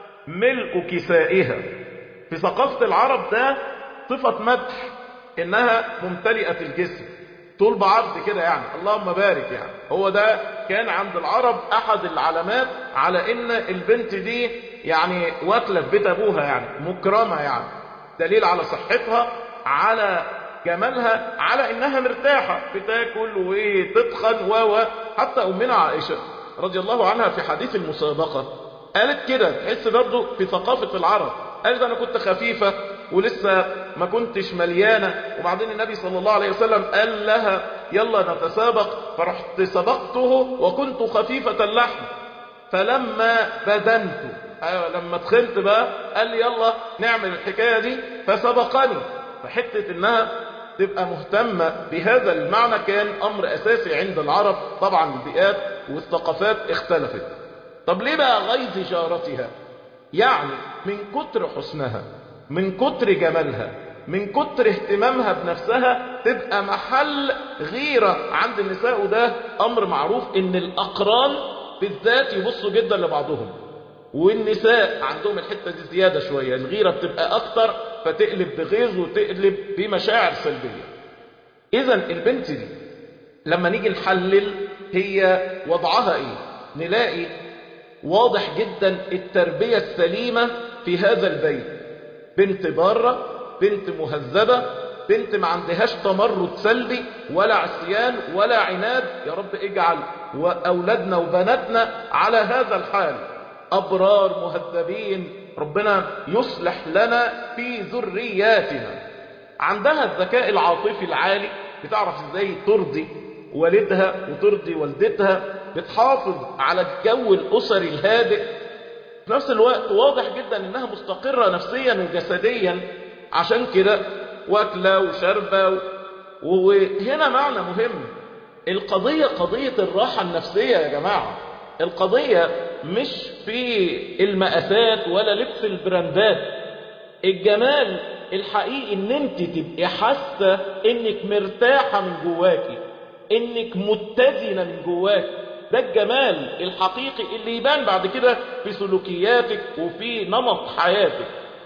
ملء كسائها في ثقافة العرب ده صفة مدح إنها ممتلئة الجسم طول بعرض كده يعني اللهم بارك يعني هو ده كان عند العرب احد العلامات على ان البنت دي يعني واكله في بيت ابوها يعني مكرمه يعني دليل على صحتها على جمالها على انها مرتاحه بتاكل وتتخن و حتى امنا عائشه رضي الله عنها في حديث المسابقه قالت كده تحس برضه في ثقافه العرب قالت انا كنت خفيفه ولسه ما كنتش مليانة وبعدين النبي صلى الله عليه وسلم قال لها يلا نتسابق فرحت سبقته وكنت خفيفة اللحم فلما بدنت أيوة لما تخنت بقى قال لي يلا نعمل الحكاية دي فسبقني فحتة انها تبقى مهتمة بهذا المعنى كان امر اساسي عند العرب طبعا البيئات والثقافات اختلفت طب ليه بقى غيظ جارتها يعني من كتر حسنها من كتر جمالها من كتر اهتمامها بنفسها تبقى محل غيرة عند النساء وده أمر معروف إن الأقران بالذات يبصوا جدا لبعضهم والنساء عندهم الحتة دي زيادة شوية الغيرة بتبقى أكتر فتقلب بغيظ وتقلب بمشاعر سلبية إذا البنت دي لما نيجي نحلل هي وضعها إيه نلاقي واضح جدا التربية السليمة في هذا البيت بنت بارة بنت مهذبة بنت ما عندهاش تمرد سلبي ولا عصيان ولا عناد يا رب اجعل وأولادنا وبناتنا على هذا الحال أبرار مهذبين ربنا يصلح لنا في ذرياتنا عندها الذكاء العاطفي العالي بتعرف ازاي ترضي والدها وترضي والدتها بتحافظ على الجو الأسري الهادئ في نفس الوقت واضح جدا انها مستقرة نفسيا وجسديا عشان كده واكلة وشربة وهنا معنى مهم القضية قضية الراحة النفسية يا جماعة القضية مش في المقاسات ولا لبس البراندات الجمال الحقيقي ان انت تبقي حاسة انك مرتاحة من جواكي انك متزنة من جواكي ده الجمال الحقيقي اللي يبان بعد كده في سلوكياتك وفي نمط حياتك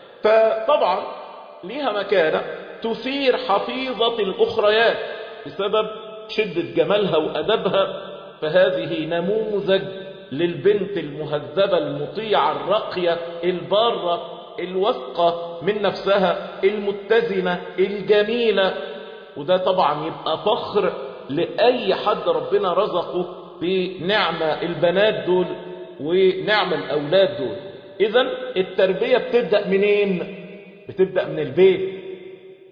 فطبعا ليها مكانة تثير حفيظة الأخريات بسبب شدة جمالها وأدبها فهذه نموذج للبنت المهذبة المطيعة الراقية البارة الواثقة من نفسها المتزنة الجميلة وده طبعا يبقى فخر لأي حد ربنا رزقه بنعمة البنات دول ونعمة الأولاد دول إذا التربية بتبدأ منين؟ بتبدأ من البيت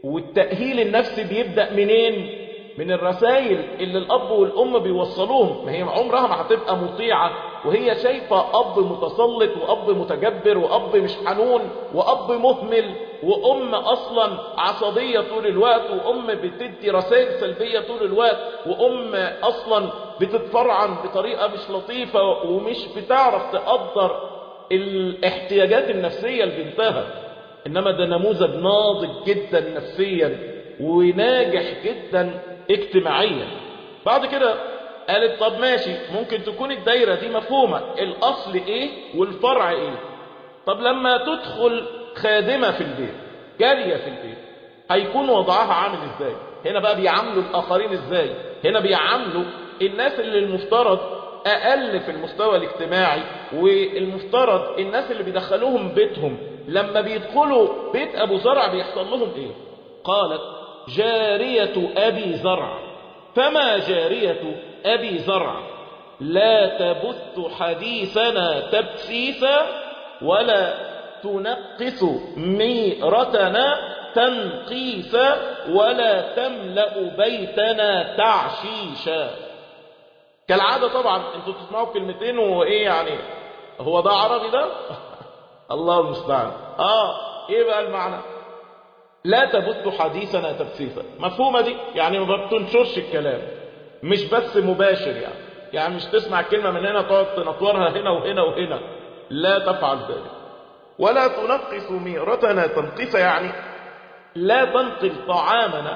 والتأهيل النفسي بيبدأ منين من الرسائل اللي الأب والأم بيوصلوهم ما هي عمرها ما هتبقى مطيعة وهي شايفة أب متسلط وأب متجبر وأب مش حنون وأب مهمل وأم أصلا عصبية طول الوقت وأم بتدي رسائل سلبية طول الوقت وأم أصلا بتتفرعن بطريقة مش لطيفة ومش بتعرف تقدر الاحتياجات النفسية لبنتها إنما ده نموذج ناضج جدا نفسيا وناجح جدا اجتماعيا بعد كده قالت طب ماشي ممكن تكون الدايرة دي مفهومة الأصل إيه والفرع إيه طب لما تدخل خادمة في البيت جارية في البيت هيكون وضعها عامل إزاي هنا بقى بيعاملوا الآخرين إزاي هنا بيعاملوا الناس اللي المفترض أقل في المستوى الاجتماعي والمفترض الناس اللي بيدخلوهم بيتهم لما بيدخلوا بيت أبو زرع بيحصل لهم إيه قالت جارية أبي زرع فما جارية أبي زرع لا تبث حديثنا تبسيسا ولا تنقص ميرتنا تنقيسا ولا تملأ بيتنا تعشيشا كالعادة طبعا انتوا تسمعوا كلمتين وايه يعني هو ده عربي ده الله المستعان اه ايه بقى المعنى لا تبث حديثنا تبسيسا مفهومة دي يعني ما بتنشرش الكلام مش بس مباشر يعني يعني مش تسمع الكلمة من هنا تقعد تنطورها هنا وهنا وهنا لا تفعل ذلك ولا تنقص ميرتنا تنقيس يعني لا تنقل طعامنا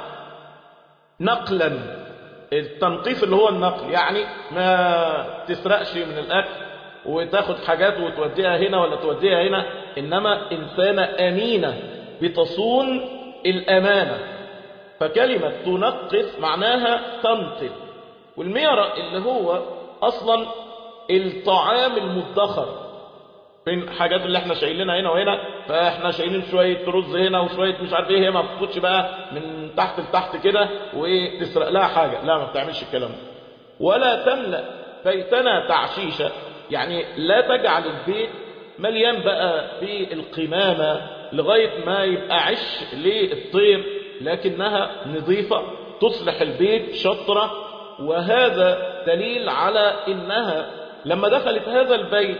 نقلا التنقيس اللي هو النقل يعني ما تسرقش من الأكل وتاخد حاجات وتوديها هنا ولا توديها هنا إنما إنسانة أمينة بتصون الأمانة فكلمة تنقص معناها تنقل والميرة اللي هو أصلا الطعام المدخر من الحاجات اللي احنا شايلينها هنا وهنا فاحنا شايلين شوية رز هنا وشوية مش عارف ايه هي ما بتفوتش بقى من تحت لتحت كده وتسرق لها حاجة لا ما بتعملش الكلام ده ولا تملأ بيتنا تعشيشة يعني لا تجعل البيت مليان بقى بالقمامة لغاية ما يبقى عش للطير لكنها نظيفة تصلح البيت شطرة وهذا دليل على إنها لما دخلت هذا البيت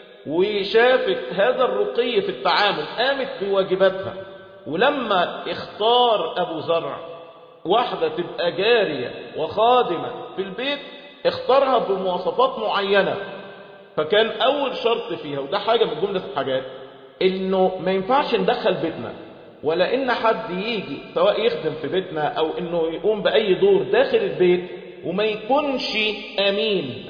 وشافت هذا الرقي في التعامل قامت بواجباتها ولما اختار أبو زرع واحدة تبقى جارية وخادمة في البيت اختارها بمواصفات معينة فكان أول شرط فيها وده حاجة من جملة الحاجات إنه ما ينفعش ندخل بيتنا ولا إن حد يجي سواء يخدم في بيتنا أو إنه يقوم بأي دور داخل البيت وما يكونش أمين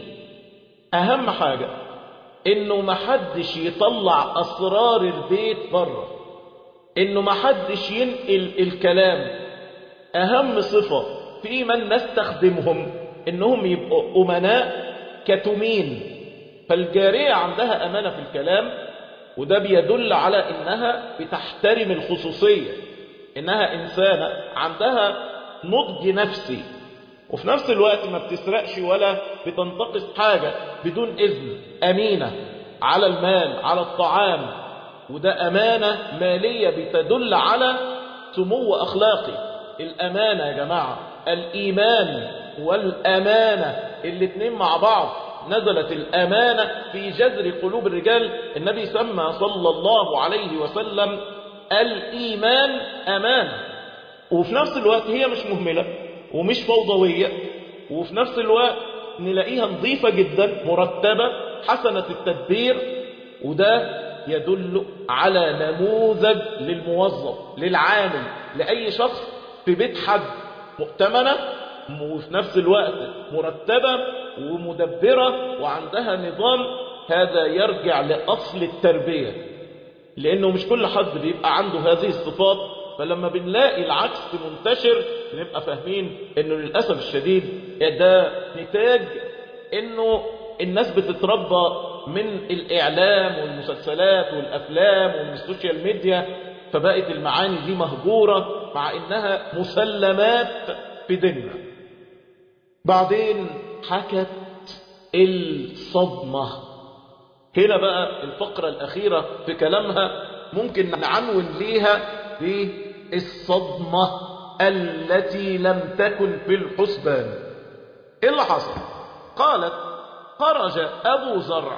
أهم حاجة إنه ما حدش يطلع أسرار البيت بره إنه ما حدش ينقل الكلام أهم صفة في من نستخدمهم إنهم يبقوا أمناء كتمين فالجارية عندها أمانة في الكلام وده بيدل على إنها بتحترم الخصوصية إنها إنسانة عندها نضج نفسي وفي نفس الوقت ما بتسرقش ولا بتنتقص حاجة بدون إذن أمينة على المال على الطعام وده أمانة مالية بتدل على سمو أخلاقي الأمانة يا جماعة الإيمان والأمانة الاتنين مع بعض نزلت الأمانة في جذر قلوب الرجال النبي سمى صلى الله عليه وسلم الإيمان أمانة وفي نفس الوقت هي مش مهملة ومش فوضوية وفي نفس الوقت نلاقيها نظيفة جدا مرتبة حسنة التدبير وده يدل على نموذج للموظف للعامل لأي شخص في بيت حد مؤتمنة وفي نفس الوقت مرتبة ومدبرة وعندها نظام هذا يرجع لأصل التربية لأنه مش كل حد بيبقى عنده هذه الصفات فلما بنلاقي العكس منتشر نبقى فاهمين انه للأسف الشديد ده نتاج انه الناس بتتربى من الإعلام والمسلسلات والأفلام ومن السوشيال ميديا فبقت المعاني دي مهجورة مع إنها مسلمات في ديننا بعدين حكت الصدمة هنا بقى الفقرة الأخيرة في كلامها ممكن نعنون ليها الصدمة التي لم تكن في الحسبان ايه اللي حصل قالت خرج ابو زرع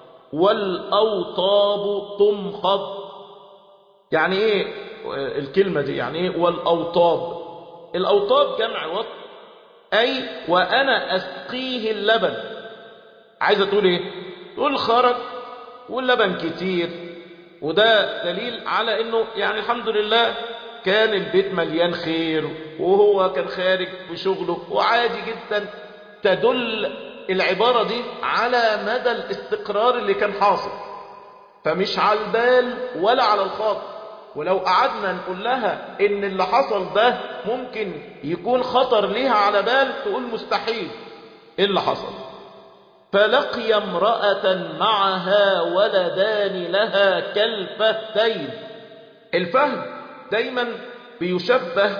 والاوطاب تمخض يعني ايه الكلمة دي يعني ايه والاوطاب الاوطاب جمع وط اي وانا اسقيه اللبن عايزة تقول ايه تقول خرج واللبن كتير وده دليل على انه يعني الحمد لله كان البيت مليان خير وهو كان خارج في شغله وعادي جدا تدل العبارة دي على مدى الاستقرار اللي كان حاصل فمش على البال ولا على الخاطر ولو قعدنا نقول لها ان اللي حصل ده ممكن يكون خطر ليها على بال تقول مستحيل ايه اللي حصل فلقي امرأة معها ولدان لها كالفهدين الفهد دايما بيشبه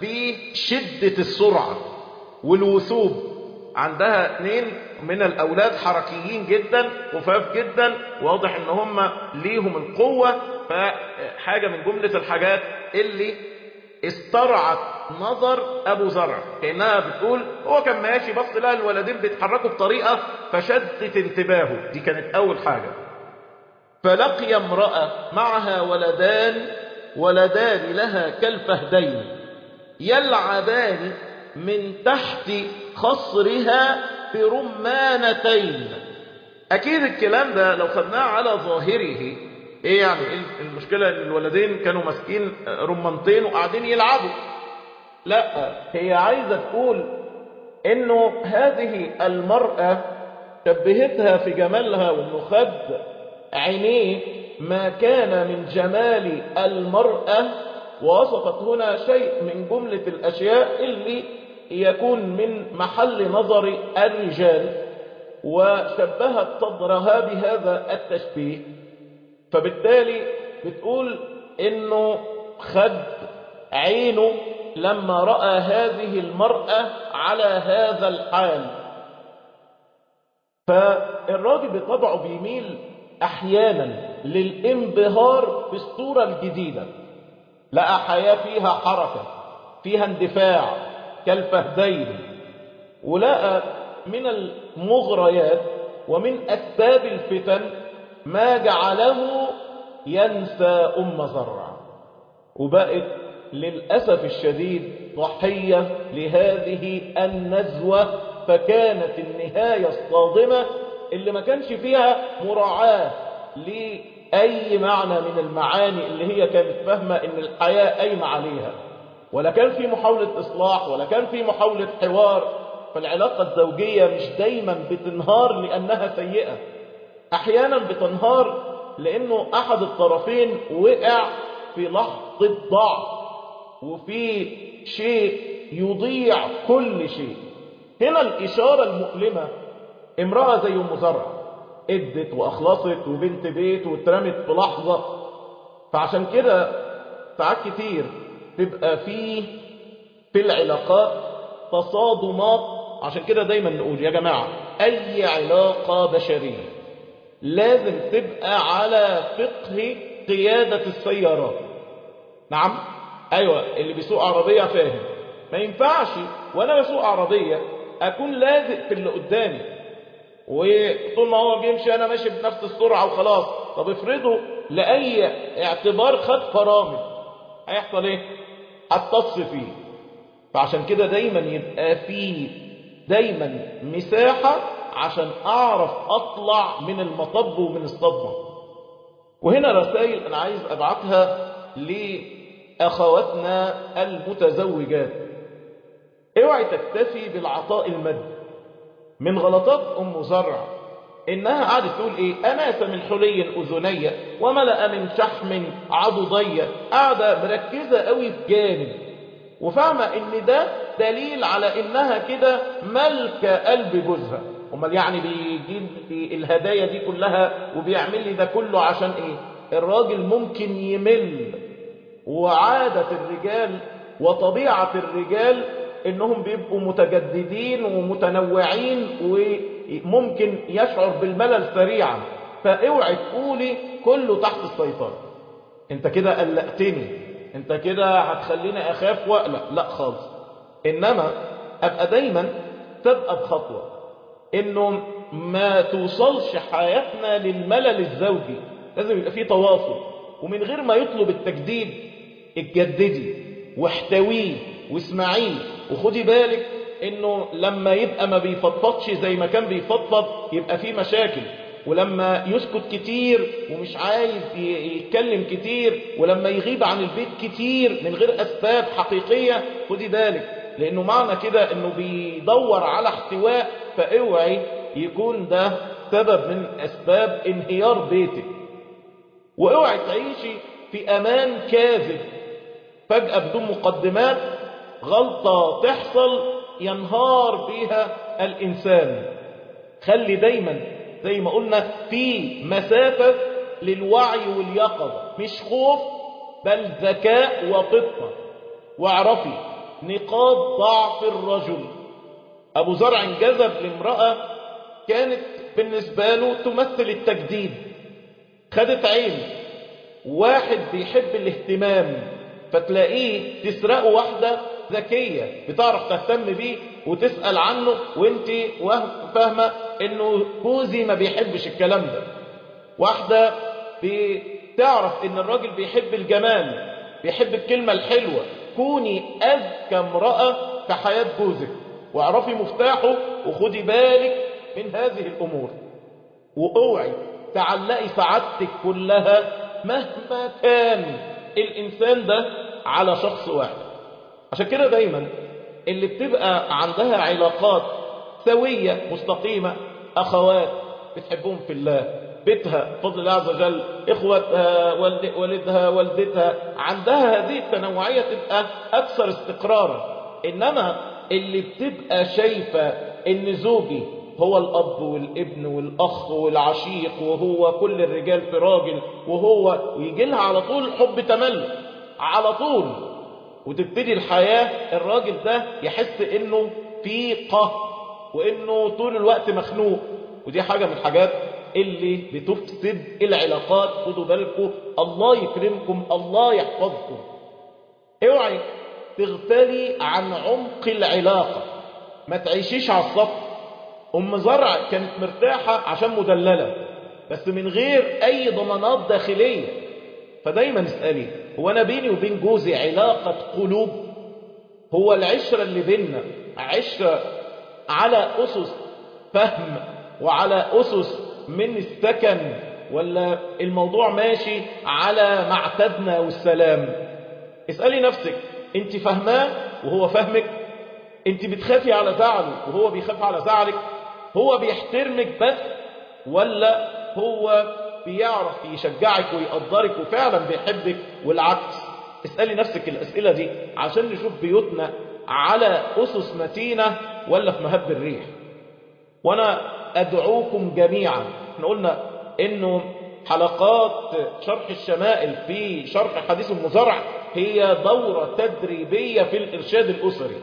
بشدة السرعة والوثوب عندها اثنين من الاولاد حركيين جدا خفاف جدا واضح ان هم ليهم القوة فحاجة من جملة الحاجات اللي استرعت نظر ابو زرع كانها بتقول هو كان ماشي بص لها الولدين بيتحركوا بطريقه فشدت انتباهه دي كانت اول حاجه فلقي امراه معها ولدان ولدان لها كالفهدين يلعبان من تحت خصرها برمانتين اكيد الكلام ده لو خدناه على ظاهره ايه يعني المشكلة ان الولدين كانوا ماسكين رمانتين وقاعدين يلعبوا لا هي عايزة تقول انه هذه المرأة شبهتها في جمالها وانه خد عينيه ما كان من جمال المرأة ووصفت هنا شيء من جملة الاشياء اللي يكون من محل نظر الرجال وشبهت صدرها بهذا التشبيه فبالتالي بتقول انه خد عينه لما رأى هذه المرأة على هذا الحال فالراجل بطبعه بيميل احيانا للانبهار بالصورة الجديدة لقى حياة فيها حركة فيها اندفاع كالفهدين ولقى من المغريات ومن أسباب الفتن ما جعله ينسى أم زرع وبقت للأسف الشديد ضحية لهذه النزوة فكانت النهاية الصادمة اللي ما كانش فيها مراعاة لأي معنى من المعاني اللي هي كانت فاهمة ان الحياة قايمة عليها ولا كان في محاولة إصلاح ولا كان في محاولة حوار فالعلاقة الزوجية مش دايما بتنهار لأنها سيئة احيانا بتنهار لانه احد الطرفين وقع في لحظة ضعف وفي شيء يضيع كل شيء هنا الاشارة المؤلمة امرأة زي ام زرع ادت واخلصت وبنت بيت واترمت في لحظة فعشان كده ساعات كتير تبقى فيه في العلاقات تصادمات عشان كده دايما نقول يا جماعة اي علاقة بشرية لازم تبقى على فقه قيادة السيارات نعم ايوه اللي بيسوق عربية فاهم ما ينفعش وانا بسوق عربية اكون لازق في اللي قدامي وطول ما هو بيمشي انا ماشي بنفس السرعة وخلاص طب افرضوا لأي اعتبار خد فرامل هيحصل ايه هتص فيه فعشان كده دايما يبقى فيه دايما مساحة عشان اعرف اطلع من المطب ومن الصدمة وهنا رسائل انا عايز ابعتها لاخواتنا المتزوجات اوعي تكتفي بالعطاء المادي من غلطات ام زرع انها قعدت تقول ايه اناس من حلي اذني وملأ من شحم عضدي قاعده مركزه قوي في جانب وفاهمه ان ده دليل على انها كده ملكه قلب جوزها امال يعني بيجيب لي الهدايا دي كلها وبيعمل لي ده كله عشان ايه الراجل ممكن يمل وعاده الرجال وطبيعه الرجال انهم بيبقوا متجددين ومتنوعين وممكن يشعر بالملل سريعا فاوعي تقولي كله تحت السيطرة انت كده قلقتني انت كده هتخليني اخاف واقلق لا خالص انما ابقى دايما تبقى بخطوة انه ما توصلش حياتنا للملل الزوجي لازم يبقى فيه تواصل ومن غير ما يطلب التجديد اتجددي واحتويه واسمعيه وخدي بالك انه لما يبقى ما بيفضفضش زي ما كان بيفضفض يبقى فيه مشاكل ولما يسكت كتير ومش عايز يتكلم كتير ولما يغيب عن البيت كتير من غير أسباب حقيقية خدي بالك لأنه معنى كده أنه بيدور على احتواء فاوعي يكون ده سبب من أسباب انهيار بيتك واوعي تعيشي في أمان كاذب فجأة بدون مقدمات غلطة تحصل ينهار بها الإنسان خلي دايما زي ما قلنا في مسافة للوعي واليقظة مش خوف بل ذكاء وفطنة واعرفي نقاط ضعف الرجل أبو زرع انجذب لامرأة كانت بالنسبة له تمثل التجديد خدت عين واحد بيحب الاهتمام فتلاقيه تسرقه واحدة ذكية بتعرف تهتم بيه وتسأل عنه وانت فاهمة انه جوزي ما بيحبش الكلام ده واحدة بتعرف ان الراجل بيحب الجمال بيحب الكلمة الحلوة كوني أذكى امرأة في حياة جوزك واعرفي مفتاحه وخدي بالك من هذه الأمور واوعي تعلقي سعادتك كلها مهما كان الإنسان ده على شخص واحد عشان كده دايما اللي بتبقى عندها علاقات سوية مستقيمة أخوات بتحبهم في الله بيتها بفضل الله عز وجل إخوتها والد والدها والدتها عندها هذه التنوعية تبقى أكثر استقرارا إنما اللي بتبقى شايفة إن زوجي هو الأب والابن والأخ والعشيق وهو كل الرجال في راجل وهو ويجي لها على طول حب تملك على طول وتبتدي الحياة الراجل ده يحس انه في قه وانه طول الوقت مخنوق ودي حاجة من الحاجات اللي بتفسد العلاقات خدوا بالكم الله يكرمكم الله يحفظكم اوعي تغتالي عن عمق العلاقة ما تعيشيش على السطح ام زرع كانت مرتاحة عشان مدللة بس من غير اي ضمانات داخلية فدايما اسألي هو انا بيني وبين جوزي علاقة قلوب هو العشرة اللي بيننا عشرة على أسس فهم وعلى أسس من السكن ولا الموضوع ماشي على معتدنا والسلام اسألي نفسك انت فهماه وهو فهمك انت بتخافي على زعله وهو بيخاف على زعلك هو بيحترمك بس ولا هو بيعرف يشجعك ويقدرك وفعلا بيحبك والعكس اسألي نفسك الأسئلة دي عشان نشوف بيوتنا على أسس متينة ولا في مهب الريح وأنا أدعوكم جميعا احنا قلنا إنه حلقات شرح الشمائل في شرح حديث المزرع هي دورة تدريبية في الإرشاد الأسري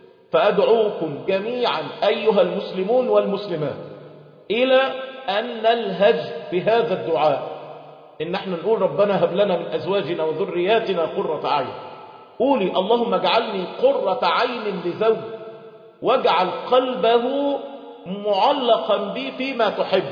فأدعوكم جميعا أيها المسلمون والمسلمات إلى أن نلهج بهذا الدعاء إن احنا نقول ربنا هب لنا من أزواجنا وذرياتنا قرة أعين قولي اللهم اجعلني قرة عين لزوج واجعل قلبه معلقا بي فيما تحب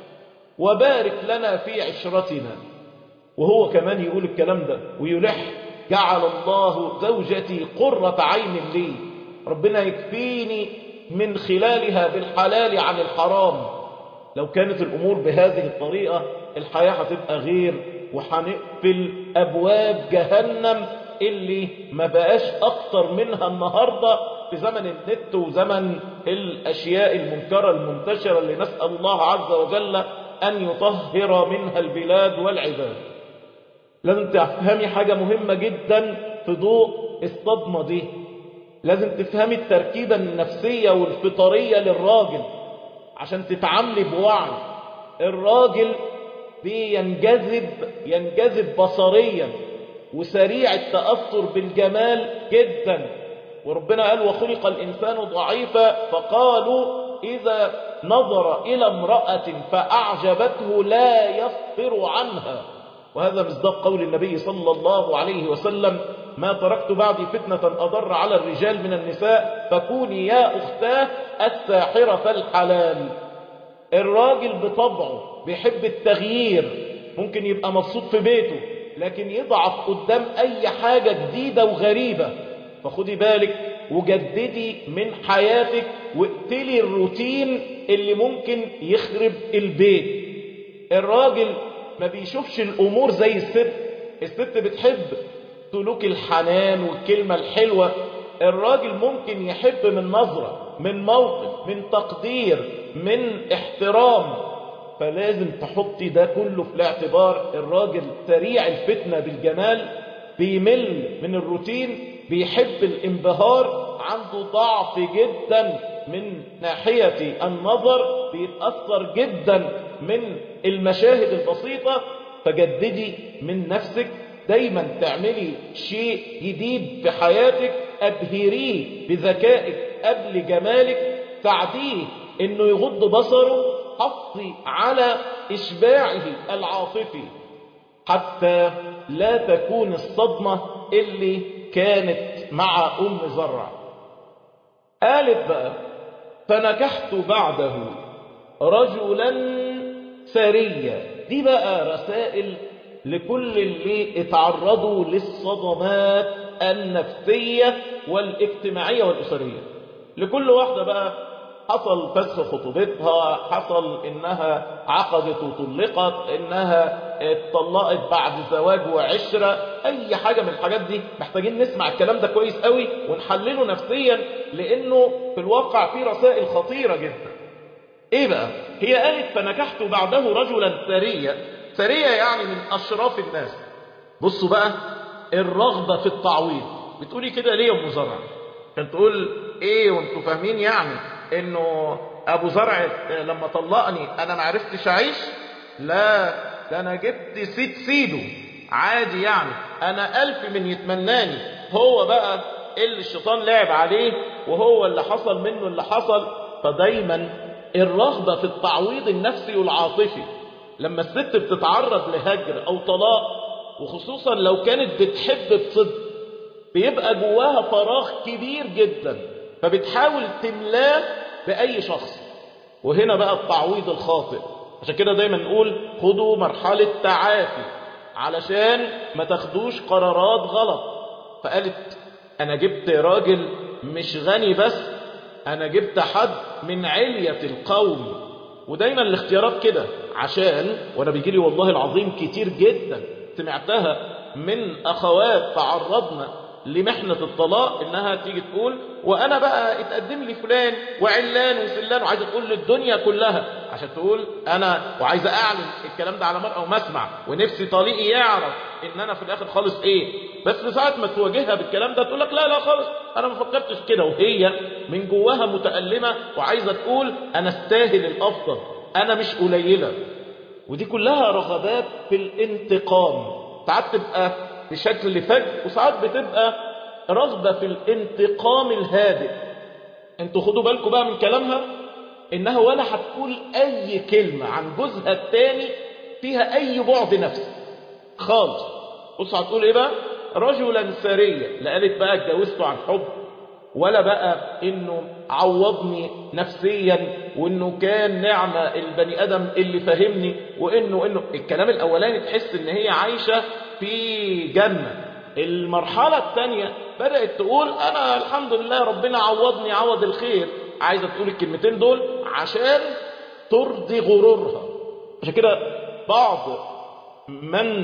وبارك لنا في عشرتنا وهو كمان يقول الكلام ده ويلح جعل الله زوجتي قرة عين لي ربنا يكفيني من خلالها بالحلال عن الحرام لو كانت الأمور بهذه الطريقة الحياة هتبقى غير وهنقفل أبواب جهنم اللي ما بقاش أكتر منها النهاردة في زمن النت وزمن الأشياء المنكرة المنتشرة اللي نسأل الله عز وجل أن يطهر منها البلاد والعباد لازم تفهمي حاجة مهمة جدا في ضوء الصدمة دي لازم تفهمي التركيبة النفسية والفطرية للراجل عشان تتعاملي بوعي الراجل بينجذب ينجذب بصريا وسريع التأثر بالجمال جدا وربنا قال وخلق الإنسان ضعيفا فقالوا إذا نظر إلى امرأة فأعجبته لا يصبر عنها وهذا مصداق قول النبي صلى الله عليه وسلم ما تركت بعدي فتنة أضر على الرجال من النساء فكوني يا أختاه الساحرة فالحلال الراجل بطبعه بيحب التغيير ممكن يبقى مبسوط في بيته لكن يضعف قدام أي حاجة جديدة وغريبة فخدي بالك وجددي من حياتك واقتلي الروتين اللي ممكن يخرب البيت الراجل ما بيشوفش الأمور زي الست الست بتحب سلوك الحنان والكلمة الحلوة الراجل ممكن يحب من نظرة من موقف من تقدير من احترام فلازم تحطي ده كله في الاعتبار الراجل سريع الفتنة بالجمال بيمل من الروتين بيحب الانبهار عنده ضعف جدا من ناحية النظر بيتأثر جدا من المشاهد البسيطة فجددي من نفسك دايما تعملي شيء جديد في حياتك أبهريه بذكائك قبل جمالك ساعديه انه يغض بصره حطي على إشباعه العاطفي حتى لا تكون الصدمة اللي كانت مع أم زرع قالت بقى فنكحت بعده رجلا سريا دي بقى رسائل لكل اللي اتعرضوا للصدمات النفسية والاجتماعية والأسرية لكل واحدة بقى حصل فسخ خطوبتها حصل انها عقدت وطلقت انها اتطلقت بعد زواج وعشرة اي حاجة من الحاجات دي محتاجين نسمع الكلام ده كويس قوي ونحلله نفسيا لانه في الواقع فيه رسائل خطيرة جدا ايه بقى هي قالت فنكحت بعده رجلا ثريا ثريا يعني من اشراف الناس بصوا بقى الرغبة في التعويض بتقولي كده ليه يا ام زرع كان تقول ايه وانتوا فاهمين يعني انه ابو زرع لما طلقني انا ما عرفتش اعيش لا ده انا جبت سيد سيده عادي يعني انا الف من يتمناني هو بقى اللي الشيطان لعب عليه وهو اللي حصل منه اللي حصل فدايما الرغبة في التعويض النفسي والعاطفي لما الست بتتعرض لهجر او طلاق وخصوصا لو كانت بتحب بصدق بيبقى جواها فراغ كبير جدا فبتحاول تملاه بأي شخص وهنا بقى التعويض الخاطئ عشان كده دايما نقول خدوا مرحلة تعافي علشان ما تاخدوش قرارات غلط فقالت أنا جبت راجل مش غني بس أنا جبت حد من علية القوم ودايما الاختيارات كده عشان وانا بيجي لي والله العظيم كتير جدا سمعتها من اخوات تعرضنا لمحنة الطلاق انها تيجي تقول وانا بقى اتقدم لي فلان وعلان وسلان وعايزه تقول للدنيا كلها عشان تقول انا وعايزه اعلن الكلام ده على مرأة ومسمع ونفسي طليقي يعرف ان انا في الاخر خالص ايه بس ساعة ما تواجهها بالكلام ده تقول لك لا لا خالص انا ما فكرتش كده وهي من جواها متألمة وعايزة تقول انا استاهل الافضل انا مش قليلة ودي كلها رغبات في الانتقام ساعات تبقى بشكل فج وساعات بتبقى رغبة في الانتقام الهادئ انتوا خدوا بالكم بقى من كلامها انها ولا هتقول اي كلمة عن جوزها التاني فيها اي بعد نفسي خالص بص هتقول ايه بقى رجلا سريا لا قالت بقى اتجوزته عن حب ولا بقى انه عوضني نفسيا وانه كان نعمة البني ادم اللي فهمني وانه انه الكلام الاولاني تحس ان هي عايشة في جنة المرحلة الثانية بدأت تقول انا الحمد لله ربنا عوضني عوض الخير عايزة تقول الكلمتين دول عشان ترضي غرورها عشان كده بعض من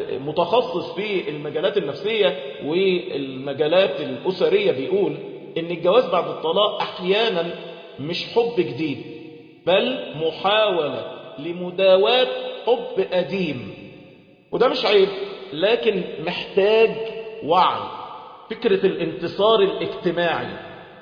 متخصص في المجالات النفسية والمجالات الأسرية بيقول إن الجواز بعد الطلاق أحيانا مش حب جديد بل محاولة لمداواة حب قديم وده مش عيب لكن محتاج وعي فكرة الانتصار الاجتماعي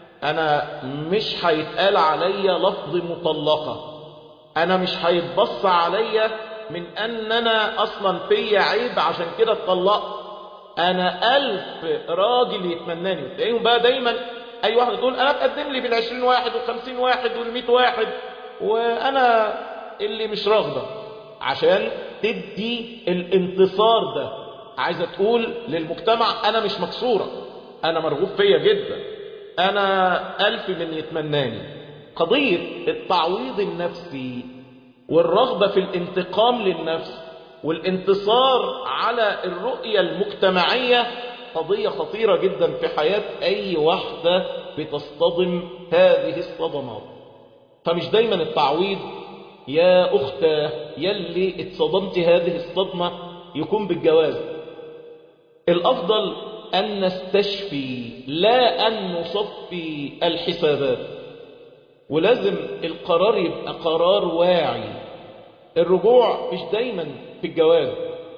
أنا مش هيتقال عليا لفظ مطلقة أنا مش هيتبص عليا من ان انا اصلا فيا عيب عشان كده اتطلقت انا الف راجل يتمناني تلاقيهم بقى دايما اي واحد تقول انا اتقدم لي بالعشرين واحد والخمسين واحد والمئة واحد وانا اللي مش راغبة عشان تدي الانتصار ده عايزة تقول للمجتمع أنا مش مكسورة أنا مرغوب فيا جدا أنا ألف من يتمناني قضية التعويض النفسي والرغبة في الانتقام للنفس والانتصار على الرؤية المجتمعية قضية خطيرة جدا في حياة أي واحدة بتصطدم هذه الصدمات فمش دايما التعويض يا أختاه يلي اتصدمت هذه الصدمة يكون بالجواز الأفضل أن نستشفي لا أن نصفي الحسابات ولازم القرار يبقى قرار واعي الرجوع مش دايما في الجواز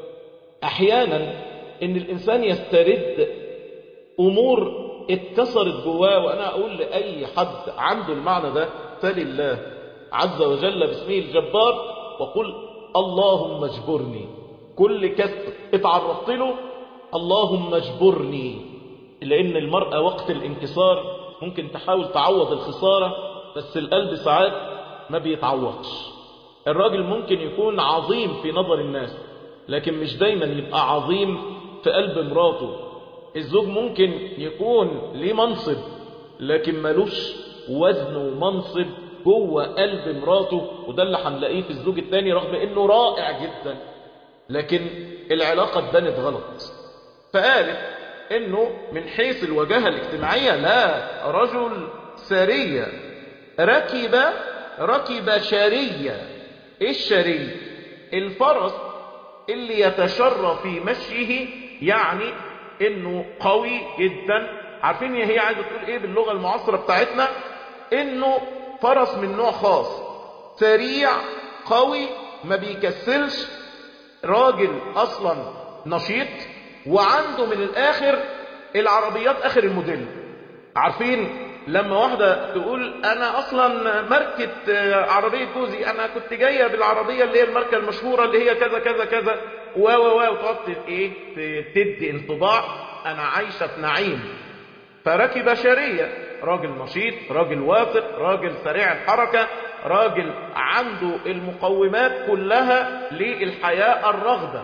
أحيانا إن الإنسان يسترد أمور اتكسرت جواه وأنا أقول لأي حد عنده المعنى ده سل الله عز وجل باسمه الجبار وقل اللهم اجبرني كل كسر اتعرضت له اللهم اجبرني لأن المرأة وقت الانكسار ممكن تحاول تعوض الخسارة بس القلب ساعات ما بيتعوضش الراجل ممكن يكون عظيم في نظر الناس لكن مش دايما يبقى عظيم في قلب مراته الزوج ممكن يكون ليه منصب لكن ملوش وزن ومنصب جوه قلب مراته وده اللي هنلاقيه في الزوج الثاني رغم انه رائع جدا لكن العلاقة اتبنت غلط فقالت انه من حيث الوجاهة الاجتماعية لا رجل سرية ركب ركب شرية ايه الشري الفرس اللي يتشرى في مشيه يعني انه قوي جدا عارفين هي عايزة تقول ايه باللغة المعاصرة بتاعتنا انه فرس من نوع خاص سريع قوي ما بيكسلش راجل اصلا نشيط وعنده من الاخر العربيات اخر الموديل عارفين لما واحدة تقول انا اصلا ماركة عربية جوزي انا كنت جاية بالعربية اللي هي الماركة المشهورة اللي هي كذا كذا كذا و و و وتقعد ايه تدي انطباع انا عايشة في نعيم فركب شرية راجل نشيط راجل واثق راجل سريع الحركة راجل عنده المقومات كلها للحياة الرغبة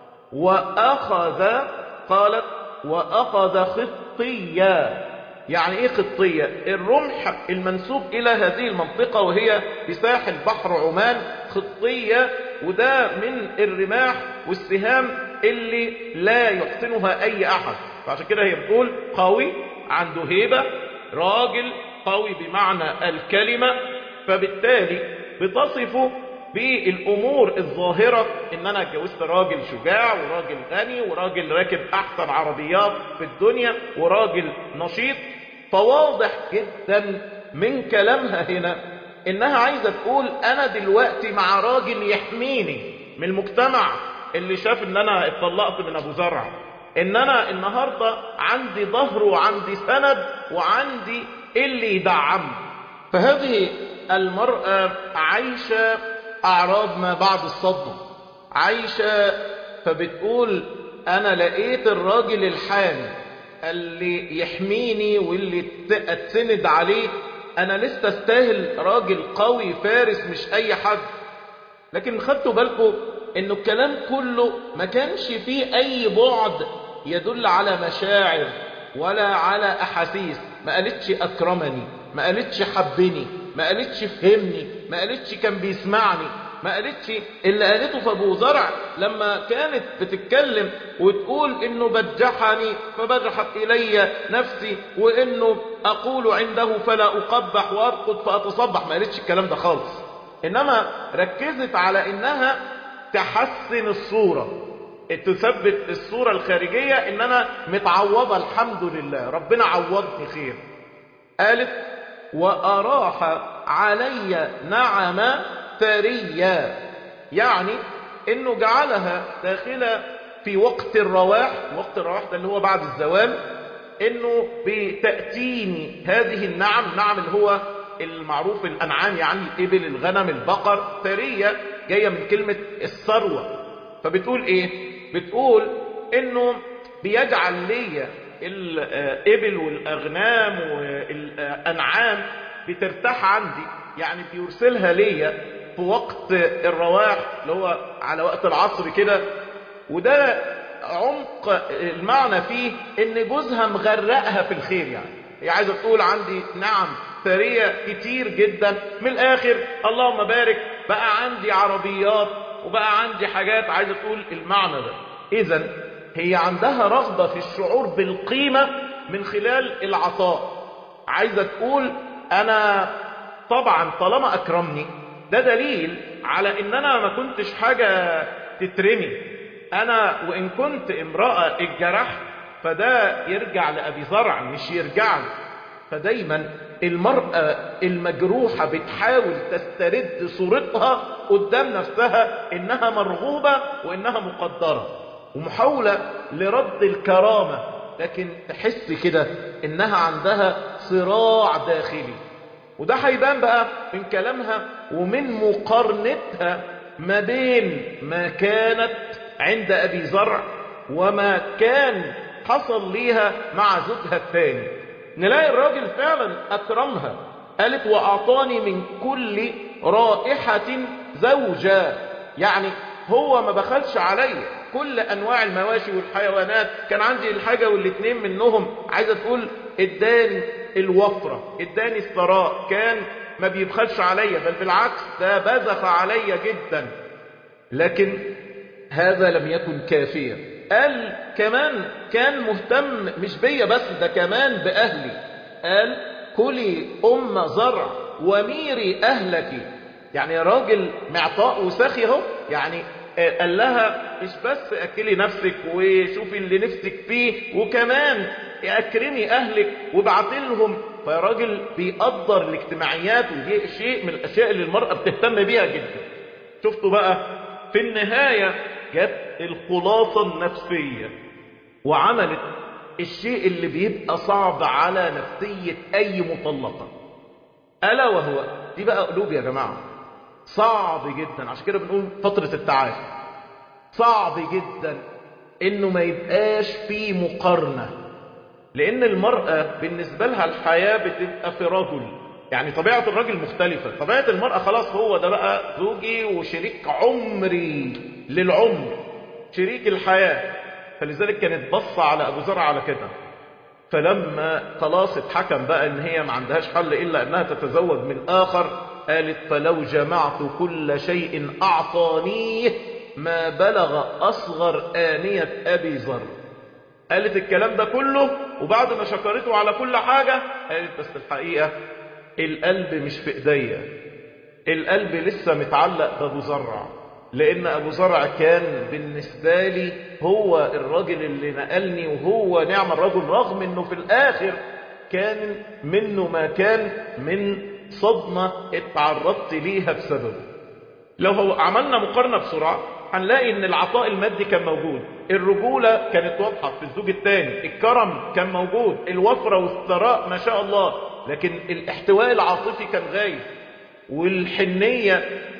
وأخذ قالت وأخذ خطية يعني ايه خطية الرمح المنسوب الى هذه المنطقة وهي بساحل بحر عمان خطية وده من الرماح والسهام اللي لا يحسنها اي احد فعشان كده هي بتقول قوي عنده هيبة راجل قوي بمعنى الكلمة فبالتالي بتصفه بالامور الظاهرة ان انا اتجوزت راجل شجاع وراجل غني وراجل راكب احسن عربيات في الدنيا وراجل نشيط فواضح جدا من كلامها هنا انها عايزة تقول انا دلوقتي مع راجل يحميني من المجتمع اللي شاف ان انا اتطلقت من ابو زرع ان انا النهاردة عندي ظهر وعندي سند وعندي اللي يدعمني فهذه المرأة عايشة اعراض ما بعد الصدمة عايشة فبتقول انا لقيت الراجل الحامي اللي يحميني واللي اتسند عليه انا لسه استاهل راجل قوي فارس مش اي حد لكن خدتوا بالكم انه الكلام كله ما كانش فيه اي بعد يدل على مشاعر ولا على احاسيس ما قالتش اكرمني ما قالتش حبني ما قالتش فهمني ما قالتش كان بيسمعني ما قالتش اللي قالته في ابو زرع لما كانت بتتكلم وتقول انه بجحني فبجحت الي نفسي وانه اقول عنده فلا اقبح وارقد فاتصبح ما قالتش الكلام ده خالص انما ركزت على انها تحسن الصورة تثبت الصورة الخارجية ان انا متعوضة الحمد لله ربنا عوضني خير قالت واراح علي نعم ثريا يعني انه جعلها داخلة في وقت الرواح وقت الرواح ده اللي هو بعد الزوال انه بتأتيني هذه النعم نعم اللي هو المعروف الانعام يعني الابل الغنم البقر ثرية جاية من كلمة الثروة فبتقول ايه بتقول انه بيجعل لي الابل والاغنام والانعام بترتاح عندي يعني بيرسلها ليا في وقت الرواح اللي هو على وقت العصر كده وده عمق المعنى فيه ان جوزها مغرقها في الخير يعني هي عايزه تقول عندي نعم ثريه كتير جدا من الاخر اللهم بارك بقى عندي عربيات وبقى عندي حاجات عايزه تقول المعنى ده اذا هي عندها رغبه في الشعور بالقيمه من خلال العطاء عايزه تقول انا طبعا طالما اكرمني ده دليل على ان انا ما كنتش حاجه تترمي انا وان كنت امراه اتجرحت فده يرجع لابي زرع مش يرجع لي فدايما المرأة المجروحة بتحاول تسترد صورتها قدام نفسها انها مرغوبة وانها مقدرة ومحاولة لرد الكرامة لكن تحس كده انها عندها صراع داخلي وده هيبان بقى من كلامها ومن مقارنتها ما بين ما كانت عند ابي زرع وما كان حصل ليها مع زوجها الثاني نلاقي الراجل فعلا أكرمها قالت وأعطاني من كل رائحة زوجا يعني هو ما بخلش عليا كل أنواع المواشي والحيوانات كان عندي الحاجة والاتنين منهم عايزة تقول اداني الوفرة اداني الثراء كان ما بيبخلش عليا بل بالعكس ده بزخ عليا جدا لكن هذا لم يكن كافيا قال كمان كان مهتم مش بيا بس ده كمان بأهلي قال كلي أم زرع وميري أهلك يعني يا راجل معطاء وسخي اهو يعني قال لها مش بس أكلي نفسك وشوفي اللي نفسك فيه وكمان أكرمي أهلك وابعتي لهم فيا راجل بيقدر الاجتماعيات ودي شيء من الأشياء اللي المرأة بتهتم بيها جدا شفتوا بقى في النهاية جت الخلاصة النفسية وعملت الشيء اللي بيبقى صعب على نفسية أي مطلقة ألا وهو دي بقى قلوب يا جماعة صعب جدا عشان كده بنقول فترة التعافي صعب جدا انه ما يبقاش في مقارنة لان المرأة بالنسبة لها الحياة بتبقى في رجل يعني طبيعة الراجل مختلفة طبيعة المرأة خلاص هو ده بقى زوجي وشريك عمري للعمر شريك الحياة فلذلك كانت بصة على أبو زرع على كده فلما خلاص اتحكم بقى ان هي ما عندهاش حل الا انها تتزوج من اخر قالت فلو جمعت كل شيء اعطانيه ما بلغ اصغر آنية ابي زر قالت الكلام ده كله وبعد ما شكرته على كل حاجة قالت بس الحقيقة القلب مش في ايديا القلب لسه متعلق بابو زرع لان ابو زرع كان بالنسبة لي هو الراجل اللي نقلني وهو نعم الرجل رغم انه في الاخر كان منه ما كان من صدمة اتعرضت ليها بسببه لو هو عملنا مقارنة بسرعة هنلاقي ان العطاء المادي كان موجود الرجولة كانت واضحة في الزوج الثاني الكرم كان موجود الوفرة والثراء ما شاء الله لكن الاحتواء العاطفي كان غايب والحنية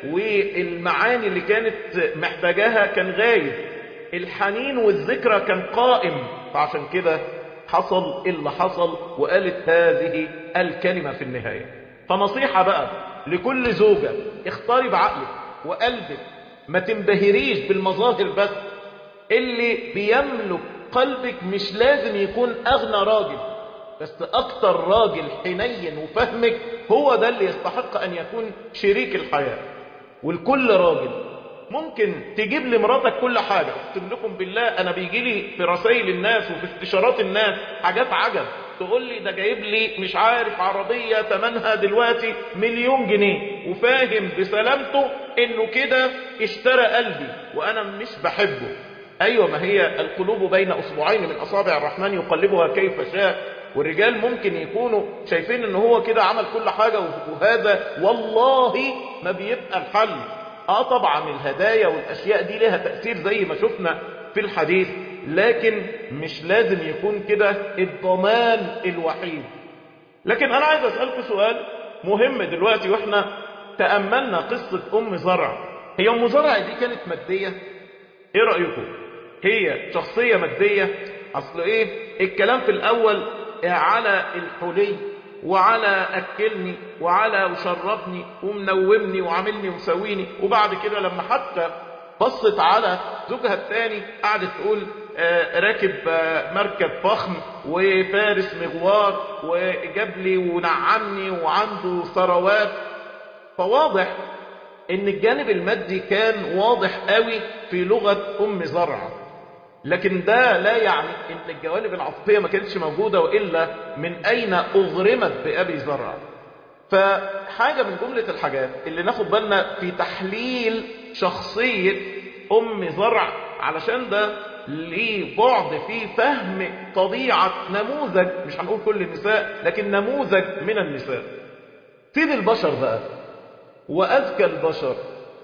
والمعاني اللي كانت محتاجاها كان غايب الحنين والذكرى كان قائم فعشان كده حصل اللي حصل وقالت هذه الكلمة في النهاية فنصيحة بقى لكل زوجة اختاري بعقلك وقلبك ما تنبهريش بالمظاهر بس اللي بيملك قلبك مش لازم يكون أغنى راجل بس أكتر راجل حنين وفهمك هو ده اللي يستحق أن يكون شريك الحياة والكل راجل ممكن تجيب لمراتك كل حاجة اقسم لكم بالله أنا بيجي لي في رسائل الناس وفي استشارات الناس حاجات عجب تقول لي ده جايب لي مش عارف عربية تمنها دلوقتي مليون جنيه وفاهم بسلامته انه كده اشترى قلبي وانا مش بحبه ايوه ما هي القلوب بين اصبعين من اصابع الرحمن يقلبها كيف شاء والرجال ممكن يكونوا شايفين ان هو كده عمل كل حاجة وهذا والله ما بيبقى الحل اه طبعا الهدايا والاشياء دي لها تأثير زي ما شفنا في الحديث لكن مش لازم يكون كده الضمان الوحيد لكن انا عايز اسألكم سؤال مهم دلوقتي واحنا تأملنا قصة ام زرع هي ام زرع دي كانت مادية ايه رأيكم هي شخصية مادية اصل ايه الكلام في الاول على الحلي وعلى أكلني وعلى وشربني ومنومني وعاملني ومسويني وبعد كده لما حتى بصت على زوجها الثاني قعدت تقول آه راكب آه مركب فخم وفارس مغوار وجاب لي ونعمني وعنده ثروات فواضح ان الجانب المادي كان واضح قوي في لغة ام زرع لكن ده لا يعني ان الجوانب العاطفية ما كانتش موجودة وإلا من اين اغرمت بأبي زرع فحاجة من جملة الحاجات اللي ناخد بالنا في تحليل شخصية ام زرع علشان ده ليه بعد في فهم طبيعة نموذج مش هنقول كل النساء لكن نموذج من النساء سيد البشر بقى وأذكى البشر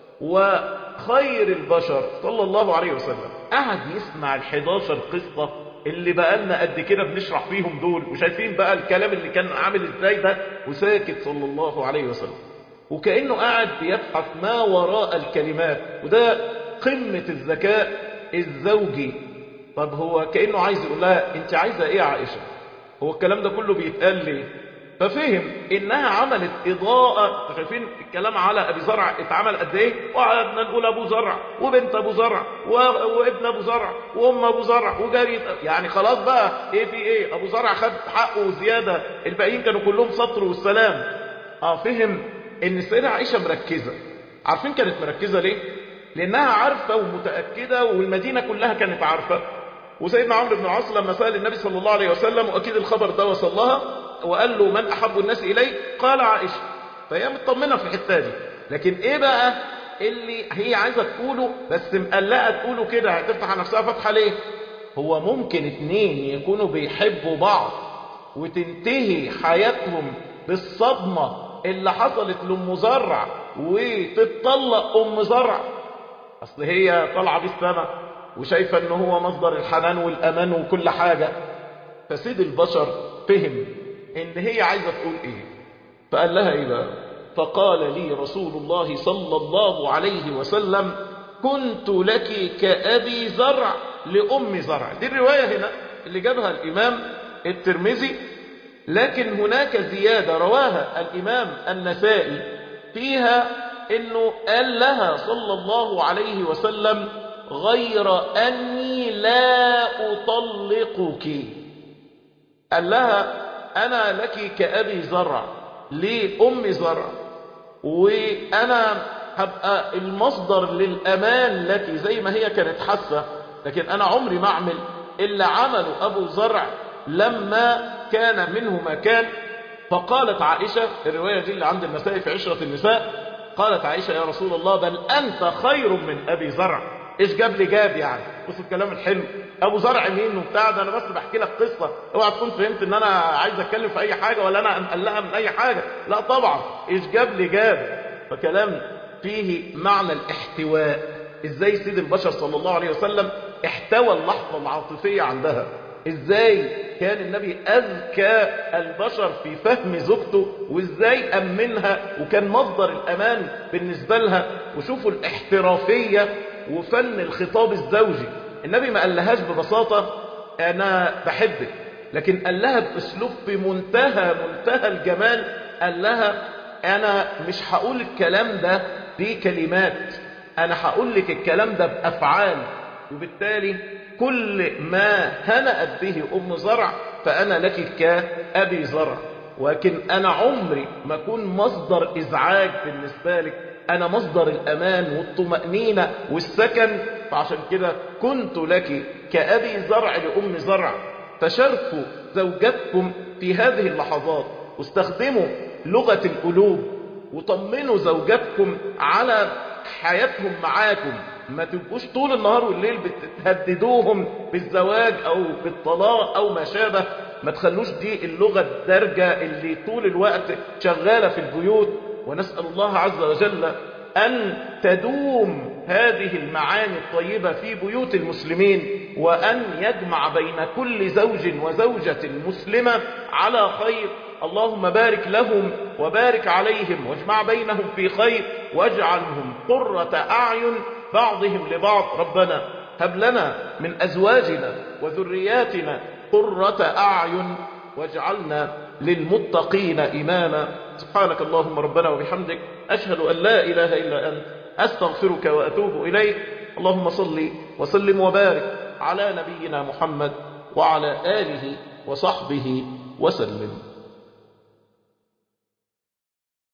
وخير البشر صلى الله عليه وسلم قعد يسمع الحداشر قصة اللي بقالنا قد كده بنشرح فيهم دول وشايفين بقى الكلام اللي كان عامل ازاي ده وساكت صلى الله عليه وسلم وكأنه قاعد بيبحث ما وراء الكلمات وده قمة الذكاء الزوجي طب هو كأنه عايز يقول لها انت عايزة ايه يا عائشة هو الكلام ده كله بيتقال ليه ففهم انها عملت اضاءة شايفين الكلام على ابي زرع اتعمل قد ايه وقعدنا نقول ابو زرع وبنت ابو زرع و... وابن ابو زرع وام ابو زرع وجاري يعني خلاص بقى ايه في ايه ابو زرع خد حقه وزيادة الباقيين كانوا كلهم سطر والسلام اه فهم ان السيدة عائشة مركزة عارفين كانت مركزة ليه لانها عارفة ومتأكدة والمدينة كلها كانت عارفة وسيدنا عمرو بن العاص لما سأل النبي صلى الله عليه وسلم وأكيد الخبر ده وصل لها وقال له من أحب الناس إليه قال عائشة فهي مطمنة في الحتة دي لكن إيه بقى اللي هي عايزة تقوله بس مقلقة تقوله كده هتفتح على نفسها فتحة ليه هو ممكن اتنين يكونوا بيحبوا بعض وتنتهي حياتهم بالصدمة اللي حصلت لأم زرع وتتطلق أم زرع أصل هي طالعة بالسما وشايفة ان هو مصدر الحنان والأمان وكل حاجة فسيد البشر فهم ان هي عايزة تقول ايه فقال لها ايه بقى فقال لي رسول الله صلى الله عليه وسلم كنت لك كأبي زرع لأم زرع دي الرواية هنا اللي جابها الإمام الترمذي لكن هناك زيادة رواها الإمام النسائي فيها انه قال لها صلى الله عليه وسلم غير أني لا أطلقك قال لها أنا لك كأبي زرع لأم زرع وأنا هبقى المصدر للأمان لك زي ما هي كانت حاسة لكن أنا عمري ما أعمل إلا عمله أبو زرع لما كان منه مكان فقالت عائشة الرواية دي اللي عند النساء في عشرة النساء قالت عائشة يا رسول الله بل أنت خير من أبي زرع ايش جاب لي جاب يعني بص الكلام الحلو ابو زرع مين وبتاع ده انا بس بحكي لك قصه اوعى تكون فهمت ان انا عايز اتكلم في اي حاجه ولا انا مقلقه من اي حاجه لا طبعا ايش جاب لي جاب فكلام فيه معنى الاحتواء ازاي سيد البشر صلى الله عليه وسلم احتوى اللحظه العاطفيه عندها ازاي كان النبي اذكى البشر في فهم زوجته وازاي امنها وكان مصدر الامان بالنسبه لها وشوفوا الاحترافيه وفن الخطاب الزوجي النبي ما قالهاش ببساطة أنا بحبك لكن قال لها بأسلوب في منتهى منتهى الجمال قال لها أنا مش هقول الكلام ده بكلمات أنا هقول لك الكلام ده بأفعال وبالتالي كل ما هنأت به أم زرع فأنا لك كأبي زرع ولكن أنا عمري ما أكون مصدر إزعاج بالنسبة لك أنا مصدر الأمان والطمأنينة والسكن فعشان كده كنت لك كأبي زرع لأم زرع فشاركوا زوجاتكم في هذه اللحظات واستخدموا لغة القلوب وطمنوا زوجاتكم على حياتهم معاكم ما تبقوش طول النهار والليل بتهددوهم بالزواج أو بالطلاق أو ما شابه ما تخلوش دي اللغة الدارجة اللي طول الوقت شغالة في البيوت ونسأل الله عز وجل أن تدوم هذه المعاني الطيبة في بيوت المسلمين وأن يجمع بين كل زوج وزوجة مسلمة على خير اللهم بارك لهم وبارك عليهم واجمع بينهم في خير واجعلهم قرة أعين بعضهم لبعض ربنا هب لنا من أزواجنا وذرياتنا قرة أعين واجعلنا للمتقين إماما سبحانك اللهم ربنا وبحمدك أشهد أن لا إله إلا أنت أستغفرك وأتوب إليك اللهم صل وسلم وبارك على نبينا محمد وعلى آله وصحبه وسلم